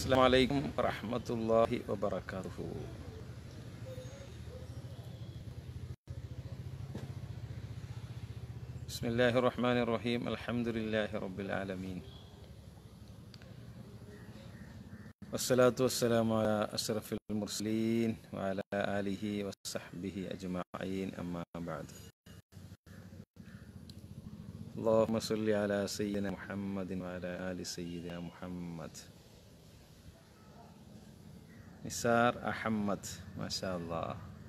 السلام عليكم ورحمة الله وبركاته بسم الله الرحمن الرحيم الحمد لله رب العالمين والصلاة والسلام على أشرف المرسلين وعلى آله وصحبه أجمعين أما بعد اللهم صل على سيدنا محمد وعلى آل سيدنا محمد നിസാർ അഹമ്മദ് മാഷാ അല്ലാ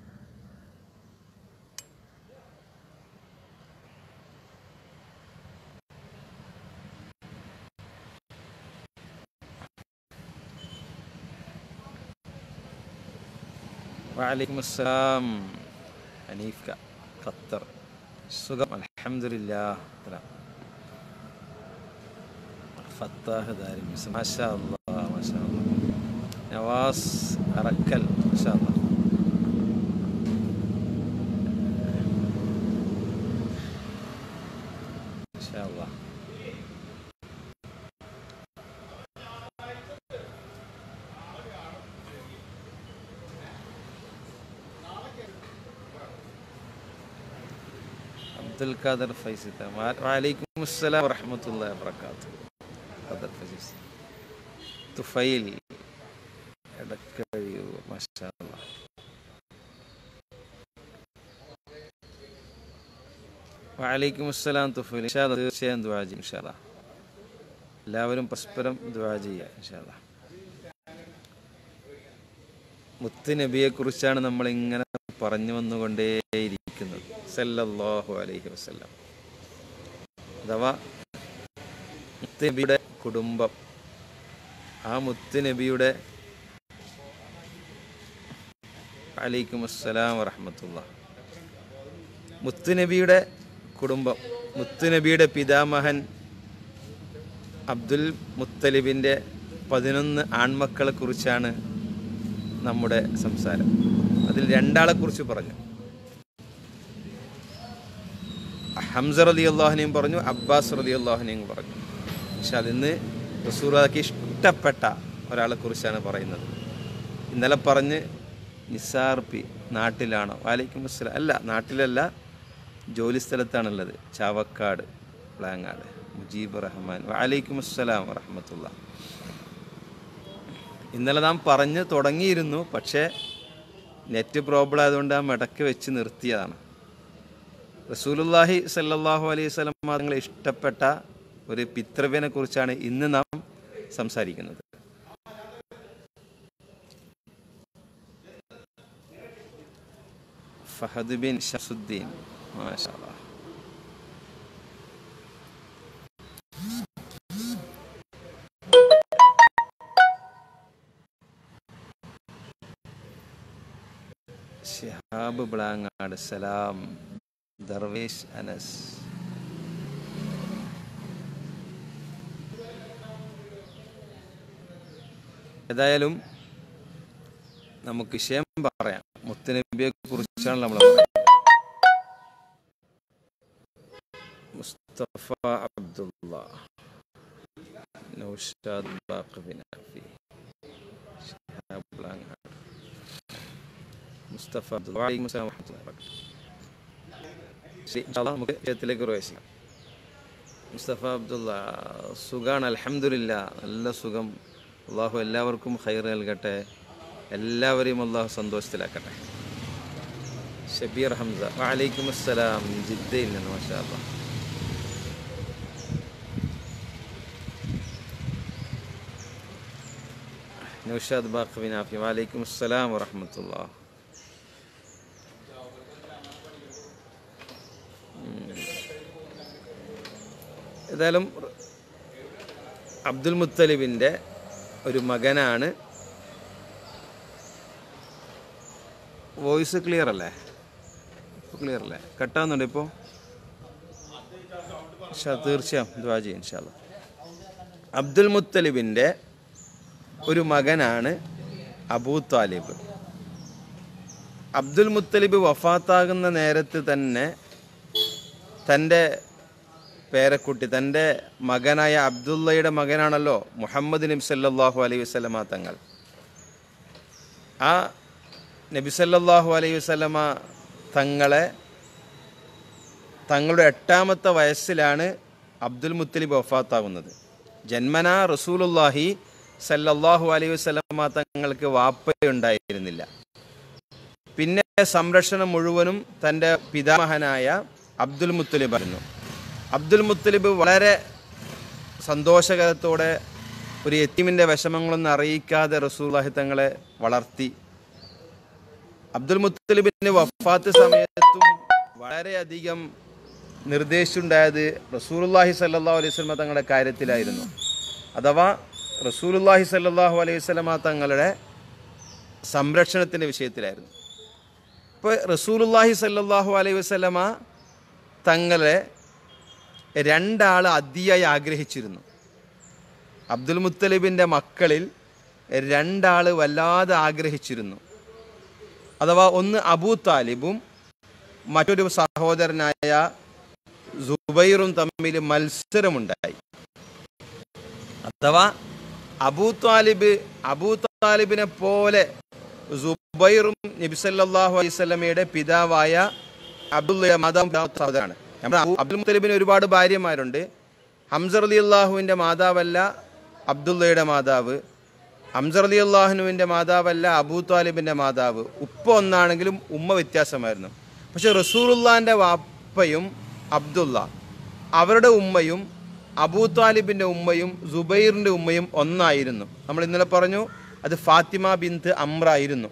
വഅലൈക്കും അസ്സലാം ഹനീഫ് ക ഖത്തർ സുഖം അൽഹംദുലില്ലാ ഫത്താഹ് ദാരി മാഷാ അല്ലാ മാഷാ അല്ലാ നവാസ് അറക്കൽ മാഷാ അല്ലാ മാഷാ അല്ലാ അബ്ദുൽ ഖാദർ ഫൈസി വലൈക്കും അസ്സലാം വറഹ്മത്തുള്ളാഹി വബറകാതുഹു ഖാദർ ഫൈസി തുഫൈൽ എടക്കഴിയു മാഷാ അല്ലാ വലൈക്കും അസ്സലാം തുഫൈൽ ഇൻഷാ അല്ലാ തീർച്ചയായും ദുആ ചെയ്യും ഇൻഷാ അല്ലാ എല്ലാവരും പരസ്പരം ദുആ ചെയ്യുക ഇൻഷാ അല്ലാ മുത്ത് നബിയെ കുറിച്ചാണ് നമ്മൾ ഇങ്ങനെ പറഞ്ഞു വന്നുകൊണ്ടേയിരിക്കുന്നത് സല്ലല്ലാഹു അലൈഹി വസല്ലം അഥവാ മുത്ത് നബിയുടെ കുടുംബം ആ മുത്ത് നബിയുടെ അലൈക്കും അസ്സലാം വറഹമത്തുള്ള മുത്ത് നബിയുടെ കുടുംബം മുത്ത് നബിയുടെ പിതാമഹൻ അബ്ദുൽ മുത്തലിബിൻ്റെ പതിനൊന്ന് ആൺമക്കളെ കുറിച്ചാണ് നമ്മുടെ സംസാരം അതിൽ രണ്ടാളെ കുറിച്ച് പറഞ്ഞു ഹംസ റലി അള്ളാഹുനെയും പറഞ്ഞു അബ്ബാസ് റലി അള്ളാഹുനെയും പറഞ്ഞു പക്ഷെ അതിന്ന് റസൂറാക്ക് ഇഷ്ടപ്പെട്ട ഒരാളെ കുറിച്ചാണ് പറയുന്നത് ഇന്നലെ പറഞ്ഞ് നിസാർ പി നാട്ടിലാണോ വാലിക്കും അസ്സലാം അല്ല നാട്ടിലല്ല ജോലി സ്ഥലത്താണുള്ളത് ചാവക്കാട് പ്ലാങ്ങാട് മുജീബ് റഹ്മാൻ വാലൈക്കും അസ്സലാം വറഹമത്തുള്ള ഇന്നലെ നാം പറഞ്ഞ് തുടങ്ങിയിരുന്നു പക്ഷേ നെറ്റ് പ്രോബ്ലം ആയതുകൊണ്ട് ആ മടക്കി വെച്ച് നിർത്തിയതാണ് റസൂലുല്ലാഹി സല്ലാഹു അലൈഹി സ്വലം തങ്ങളെ ഇഷ്ടപ്പെട്ട ഒരു പിതൃവിനെ കുറിച്ചാണ് ഇന്ന് നാം സംസാരിക്കുന്നത് ഫഹദ് ബിൻ ഷസുദ്ദീൻ മാഷാ അല്ലാഹ്. ഷിഹാബ് ബ്ലാങ്ങാട് സലാം ദർവേഷ് അനസ് ഏതായാലും നമുക്ക് വിഷയം പറയാം മുത്തനബിയെ കുറിച്ചാണ് നമ്മൾ പറയുന്നത്. മുസ്തഫ അബ്ദുള്ള നൗഷാദ് ബാഖ് ബിൻ അഫി ഷിഹാബ് ബ്ലാങ്ങാട് മുസ്തഫ അബ്ദുള്ള വഅലൈക്കും അസ്സലാം വറഹ്മത്തുള്ളാഹി വബറകാതുഹു ശരി ഇൻഷാ അല്ലാഹ് നമുക്ക് വിഷയത്തിലേക്ക് പ്രവേശിക്കാം മുസ്തഫ അബ്ദുള്ള സുഖാണ് അൽഹംദുലില്ല നല്ല സുഖം അള്ളാഹു എല്ലാവർക്കും ഹൈർ നൽകട്ടെ എല്ലാവരെയും അള്ളാഹു സന്തോഷത്തിലാക്കട്ടെ ഷബീർ ഹംസ വഅലൈക്കും അസ്സലാം ജിദ്ദയിൽ നിന്ന് മാഷാ അല്ലാഹ് നൗഷാദ് ബാഖ് ബിൻ ആഫി വഅലൈക്കും അസ്സലാം വറഹ്മത്തുള്ളാഹ് ഏതായാലും അബ്ദുൽ മുത്തലിബിൻ്റെ ഒരു മകനാണ് വോയിസ് ക്ലിയർ അല്ലേ ക്ലിയർ അല്ലേ കട്ടാവുന്നുണ്ട് ഇപ്പോൾ തീർച്ചയായും ദ്വാ ചെയ്യും ഇൻഷാല്ല അബ്ദുൽ മുത്തലിബിൻ്റെ ഒരു മകനാണ് അബൂ താലിബ് അബ്ദുൽ മുത്തലിബ് വഫാത്താകുന്ന നേരത്ത് തന്നെ തൻ്റെ പേരക്കുട്ടി തൻ്റെ മകനായ അബ്ദുള്ളയുടെ മകനാണല്ലോ മുഹമ്മദ് നബി സല്ലല്ലാഹു അലൈഹി വസല്ലമ തങ്ങൾ ആ നബി സല്ലല്ലാഹു അലൈഹി വസല്ലമ തങ്ങളെ തങ്ങളുടെ എട്ടാമത്തെ വയസ്സിലാണ് അബ്ദുൽ മുത്തലിബ് വഫാത്താകുന്നത് ജന്മന റസൂലുല്ലാഹി സല്ലല്ലാഹു അലൈഹി വസല്ലമ തങ്ങൾക്ക് വാപ്പയുണ്ടായിരുന്നില്ല പിന്നെ സംരക്ഷണം മുഴുവനും തൻ്റെ പിതാമഹനായ അബ്ദുൽ മുത്തലിബ് ആയിരുന്നു അബ്ദുൽ മുത്തലിബ് വളരെ സന്തോഷകരത്തോടെ ഒരു എത്തിമിൻ്റെ വിഷമങ്ങളൊന്നും അറിയിക്കാതെ റസൂല്ലാഹി തങ്ങളെ വളർത്തി അബ്ദുൽ മുത്തലിബിന്റെ വഫാത്ത് സമയത്തും വളരെയധികം നിർദ്ദേശിച്ചുണ്ടായത് റസൂലുല്ലാഹി സല്ലല്ലാഹു അലൈഹി വസല്ലമ തങ്ങളുടെ കാര്യത്തിലായിരുന്നു അഥവാ റസൂലുല്ലാഹി സല്ലല്ലാഹു അലൈഹി വസല്ലമ തങ്ങളുടെ സംരക്ഷണത്തിൻ്റെ വിഷയത്തിലായിരുന്നു ഇപ്പോൾ റസൂലുല്ലാഹി സല്ലല്ലാഹു അലൈഹി വസല്ലമ തങ്ങളെ രണ്ടാൾ അതിയായി ആഗ്രഹിച്ചിരുന്നു അബ്ദുൽ മുത്തലിബിൻ്റെ മക്കളിൽ രണ്ടാൾ വല്ലാതെ ആഗ്രഹിച്ചിരുന്നു അഥവാ ഒന്ന് അബൂ താലിബും മറ്റൊരു സഹോദരനായ സുബൈറും തമ്മിൽ മത്സരമുണ്ടായി അഥവാ അബൂ താലിബ് അബൂ താലിബിനെ പോലെ സുബൈറും നബിസല്ലാഹു അലൈവല്ലമയുടെ പിതാവായ അബ്ദുള്ള മാതാവും സഹോദരനാണ് നമ്മുടെ അബൂ- അബ്ദുൽ മുത്തലിബിന് ഒരുപാട് ഭാര്യമാരുണ്ട് ഹംസർ അലി അള്ളാഹുവിൻ്റെ മാതാവല്ല അബ്ദുള്ളയുടെ മാതാവ് ഹംസർ അലി അള്ളാഹുനുവിൻ്റെ മാതാവല്ല അബൂ താലിബിൻ്റെ മാതാവ് ഉപ്പ ഒന്നാണെങ്കിലും ഉമ്മ വ്യത്യാസമായിരുന്നു പക്ഷെ റസൂലുള്ളാൻ്റെ വാപ്പയും അബ്ദുള്ള അവരുടെ ഉമ്മയും അബൂ താലിബിൻ്റെ ഉമ്മയും സുബൈറിൻ്റെ ഉമ്മയും ഒന്നായിരുന്നു നമ്മൾ ഇന്നലെ പറഞ്ഞു അത് ഫാത്തിമ ബിന്ത് അമ്രായിരുന്നു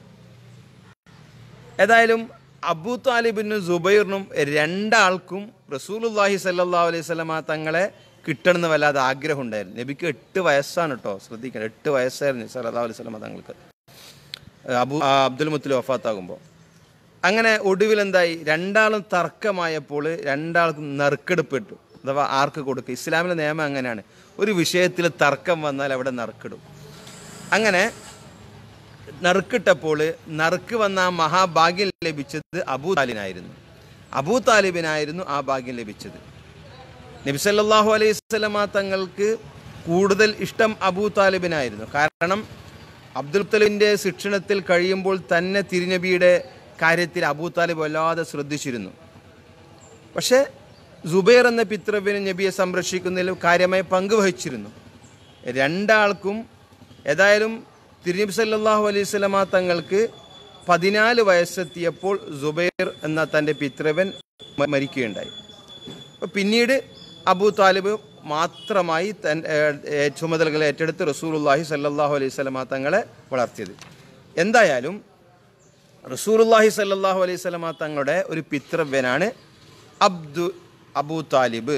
ഏതായാലും അബൂ താലിബിനും സുബൈറിനും രണ്ടാൾക്കും റസൂലുല്ലാഹി സല്ലല്ലാഹു അലൈഹി സ്വലമ തങ്ങളെ കിട്ടണമെന്ന് വല്ലാതെ ആഗ്രഹം ഉണ്ടായിരുന്നു നബിക്ക് എട്ട് വയസ്സാണ് കേട്ടോ ശ്രദ്ധിക്കണം എട്ട് വയസ്സായിരുന്നു സല്ലല്ലാഹു അലൈഹി സ്വലമ തങ്ങൾക്ക് അബു ആ, അബ്ദുൽ മുത്തലി വഫാത്താകുമ്പോൾ അങ്ങനെ ഒടുവിൽ എന്തായി രണ്ടാളും തർക്കമായപ്പോൾ രണ്ടാൾക്കും നറുക്കെടുപ്പിട്ടു അഥവാ ആർക്ക് കൊടുക്കുക ഇസ്ലാമിലെ നിയമം അങ്ങനെയാണ് ഒരു വിഷയത്തിൽ തർക്കം വന്നാൽ അവിടെ നറുക്കിടും അങ്ങനെ നറുക്കിട്ടപ്പോൾ നറുക്ക് വന്ന ആ മഹാഭാഗ്യം ലഭിച്ചത് അബൂ താലിബിനായിരുന്നു അബൂ താലിബിനായിരുന്നു ആ ഭാഗ്യം ലഭിച്ചത് നബിസല്ലാഹു അലൈഹി സ്വലമ തങ്ങൾക്ക് കൂടുതൽ ഇഷ്ടം അബൂ താലിബിനായിരുന്നു കാരണം അബ്ദുൽ തലിബിൻ്റെ ശിക്ഷണത്തിൽ കഴിയുമ്പോൾ തന്നെ തിരുനബിയുടെ കാര്യത്തിൽ അബൂ താലിബ് വല്ലാതെ ശ്രദ്ധിച്ചിരുന്നു പക്ഷേ സുബൈർ എന്ന പിതൃവിന് നബിയെ സംരക്ഷിക്കുന്നതിൽ കാര്യമായി പങ്കുവഹിച്ചിരുന്നു രണ്ടാൾക്കും ഏതായാലും തിരുനബി സല്ലല്ലാഹു അലൈഹി സ്വലമ തങ്ങൾക്ക് പതിനാല് വയസ്സെത്തിയപ്പോൾ സുബൈർ എന്ന തൻ്റെ പിതൃവൻ മ- മരിക്കുകയുണ്ടായി അപ്പോൾ പിന്നീട് അബൂ താലിബ് മാത്രമായി തൻ ഏ- ഏ- ചുമതലകൾ ഏറ്റെടുത്ത് റസൂലുള്ളാഹി സല്ലല്ലാഹു അലൈഹി സ്വലമ തങ്ങളെ വളർത്തിയത് എന്തായാലും റസൂലുള്ളാഹി സല്ലല്ലാഹു അലൈഹി സ്വലമ തങ്ങളുടെ ഒരു പിതൃവ്യനാണ് അബ്ദു അബൂ താലിബ്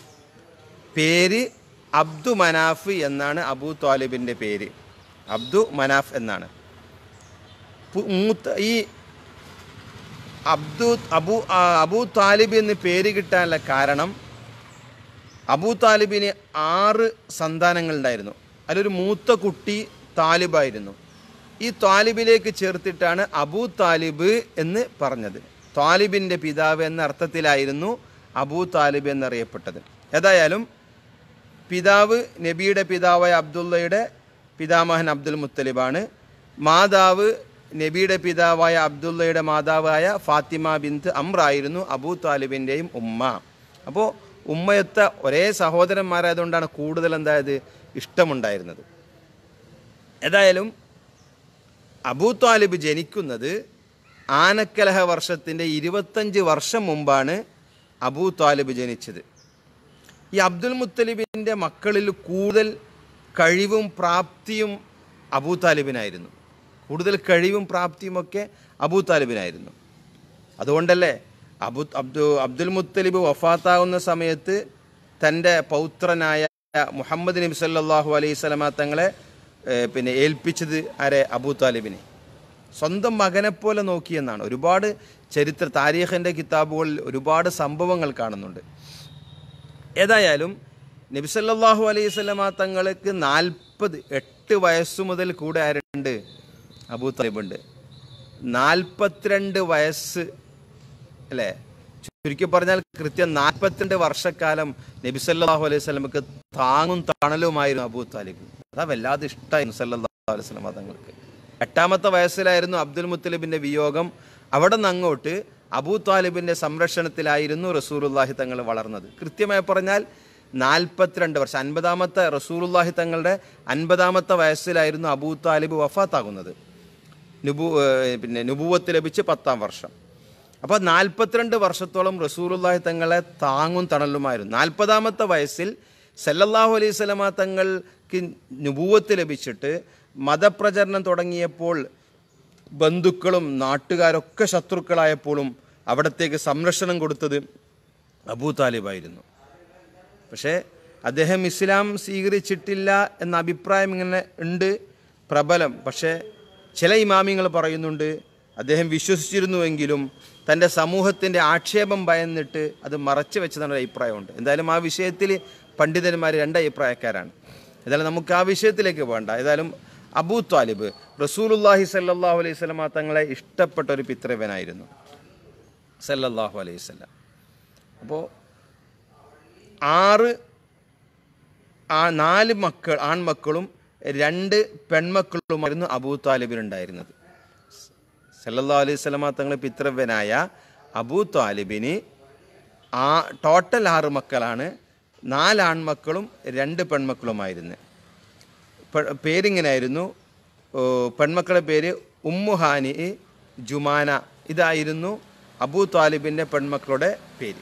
പേര് അബ്ദു മനാഫ് എന്നാണ് അബൂ താലിബിൻ്റെ പേര് അബ്ദു മനാഫ് എന്നാണ് പു- മൂത്ത ഈ അബ്ദു അബു ആ, അബൂ താലിബ് എന്ന് പേര് കിട്ടാനുള്ള കാരണം അബൂ താലിബിന് ആറ് സന്താനങ്ങളുണ്ടായിരുന്നു അതിലൊരു മൂത്ത കുട്ടി താലിബായിരുന്നു ഈ താലിബിലേക്ക് ചേർത്തിട്ടാണ് അബൂ താലിബ് എന്ന് പറഞ്ഞത് താലിബിൻ്റെ പിതാവ് എന്ന അർത്ഥത്തിലായിരുന്നു അബൂ താലിബ് എന്നറിയപ്പെട്ടത് ഏതായാലും പിതാവ് നബിയുടെ പിതാവായ അബ്ദുള്ളയുടെ പിതാമഹൻ അബ്ദുൽ മുത്തലിബാണ് മാതാവ് നബിയുടെ പിതാവായ അബ്ദുള്ളയുടെ മാതാവായ ഫാത്തിമ ബിന്ത് അമ്രായിരുന്നു അബൂ താലിബിൻ്റെയും ഉമ്മ അപ്പോൾ ഉമ്മയൊത്ത ഒരേ സഹോദരന്മാരായതുകൊണ്ടാണ് കൂടുതൽ എന്തായത് ഇഷ്ടമുണ്ടായിരുന്നത് ഏതായാലും അബൂ താലിബ് ജനിക്കുന്നത് ആനക്കലഹ വർഷത്തിൻ്റെ ഇരുപത്തഞ്ച് വർഷം മുമ്പാണ് അബൂ താലിബ് ജനിച്ചത് ഈ അബ്ദുൽ മുത്തലിബിൻ്റെ മക്കളിൽ കൂടുതൽ കഴിവും പ്രാപ്തിയും അബൂ താലിബിനായിരുന്നു കൂടുതൽ കഴിവും പ്രാപ്തിയുമൊക്കെ അബൂ താലിബിനായിരുന്നു അതുകൊണ്ടല്ലേ അബു അബ്ദു അബ്ദുൽ മുത്തലിബ് വഫാത്താകുന്ന സമയത്ത് തൻ്റെ പൗത്രനായ മുഹമ്മദ് നബി സല്ലല്ലാഹു അലൈഹി സ്വലമ തങ്ങളെ ഏഹ്, പിന്നെ ഏൽപ്പിച്ചത് ആരെ അബൂ താലിബിനെ സ്വന്തം മകനെപ്പോലെ നോക്കിയെന്നാണ് ഒരുപാട് ചരിത്ര താരീഖിൻ്റെ കിതാബുകളിൽ ഒരുപാട് സംഭവങ്ങൾ കാണുന്നുണ്ട് ഏതായാലും നബി സല്ലല്ലാഹു അലൈഹി സ്വലമ തങ്ങൾക്ക് നാൽപ്പത് എട്ട് വയസ്സു മുതൽ കൂടെ ആരുണ്ട് അബൂ താലിബുണ്ട് നാൽപ്പത്തിരണ്ട് വയസ്സ് അല്ലേ ചുരുക്കി പറഞ്ഞാൽ കൃത്യം നാൽപ്പത്തിരണ്ട് വർഷക്കാലം നബി സല്ലല്ലാഹു അലൈഹി സ്വലമക്ക് താങ്ങും തണലുമായിരുന്നു അബൂ താലിബ് അതാ വല്ലാതെ ഇഷ്ടമായിരുന്നു സല്ലല്ലാഹു അലൈഹി സ്വലമ തങ്ങൾക്ക് എട്ടാമത്തെ വയസ്സിലായിരുന്നു അബ്ദുൽ മുത്തലിബിന്റെ വിയോഗം അവിടെ നിന്ന് അങ്ങോട്ട് അബൂ താലിബിന്റെ സംരക്ഷണത്തിലായിരുന്നു റസൂലുള്ളാഹി തങ്ങൾ വളർന്നത് കൃത്യമായി പറഞ്ഞാൽ നാൽപ്പത്തിരണ്ട് വർഷം അൻപതാമത്തെ റസൂലുള്ളാഹി തങ്ങളുടെ അൻപതാമത്തെ വയസ്സിലായിരുന്നു അബൂ താലിബ് വഫാത്താകുന്നത് നുബു ഏഹ് പിന്നെ നുബുവത്ത് ലഭിച്ച് പത്താം വർഷം അപ്പോൾ നാൽപ്പത്തിരണ്ട് വർഷത്തോളം റസൂലുള്ളാഹി തങ്ങളെ താങ്ങും തണലുമായിരുന്നു നാൽപ്പതാമത്തെ വയസ്സിൽ സല്ലല്ലാഹു അലൈഹി സ്വലമ തങ്ങൾക്ക് നുബുവത്ത് ലഭിച്ചിട്ട് മതപ്രചരണം തുടങ്ങിയപ്പോൾ ബന്ധുക്കളും നാട്ടുകാരൊക്കെ ശത്രുക്കളായപ്പോഴും അവിടത്തേക്ക് സംരക്ഷണം കൊടുത്തത് അബൂ താലിബായിരുന്നു പക്ഷേ അദ്ദേഹം ഇസ്ലാം സ്വീകരിച്ചിട്ടില്ല എന്ന അഭിപ്രായം ഇങ്ങനെ ഉണ്ട് പ്രബലം പക്ഷേ ചില ഇമാമിങ്ങൾ പറയുന്നുണ്ട് അദ്ദേഹം വിശ്വസിച്ചിരുന്നുവെങ്കിലും തൻ്റെ സമൂഹത്തിൻ്റെ ആക്ഷേപം ഭയന്നിട്ട് അത് മറച്ചു വെച്ചതാണ് ഒരു അഭിപ്രായമുണ്ട് എന്തായാലും ആ വിഷയത്തിൽ പണ്ഡിതന്മാർ രണ്ട് അഭിപ്രായക്കാരാണ് ഏതായാലും നമുക്ക് ആ വിഷയത്തിലേക്ക് വേണ്ട ഏതായാലും അബൂ താലിബ് റസൂലുല്ലാഹി സല്ലല്ലാഹു അലൈഹി സ്വലമ തങ്ങളെ ഇഷ്ടപ്പെട്ട ഒരു പിതൃവനായിരുന്നു സല്ലല്ലാഹു അലൈഹി സ്വലം അപ്പോൾ ആറ് ആ നാല് മക്കൾ ആൺമക്കളും രണ്ട് പെൺമക്കളുമായിരുന്നു അബൂ താലിബിനുണ്ടായിരുന്നത് സല്ലല്ലാഹു അലൈഹി സ്വലമ തങ്ങൾ പിതൃവ്യനായ അബൂ താലിബിന് ആ ടോട്ടൽ ആറ് മക്കളാണ് നാല് ആൺമക്കളും രണ്ട് പെൺമക്കളുമായിരുന്നു പെ- പേരിങ്ങനായിരുന്നു ഓ, പെൺമക്കളുടെ പേര് ഉമ്മുഹാനി ജുമാന ഇതായിരുന്നു അബൂ താലിബിൻ്റെ പെൺമക്കളുടെ പേര്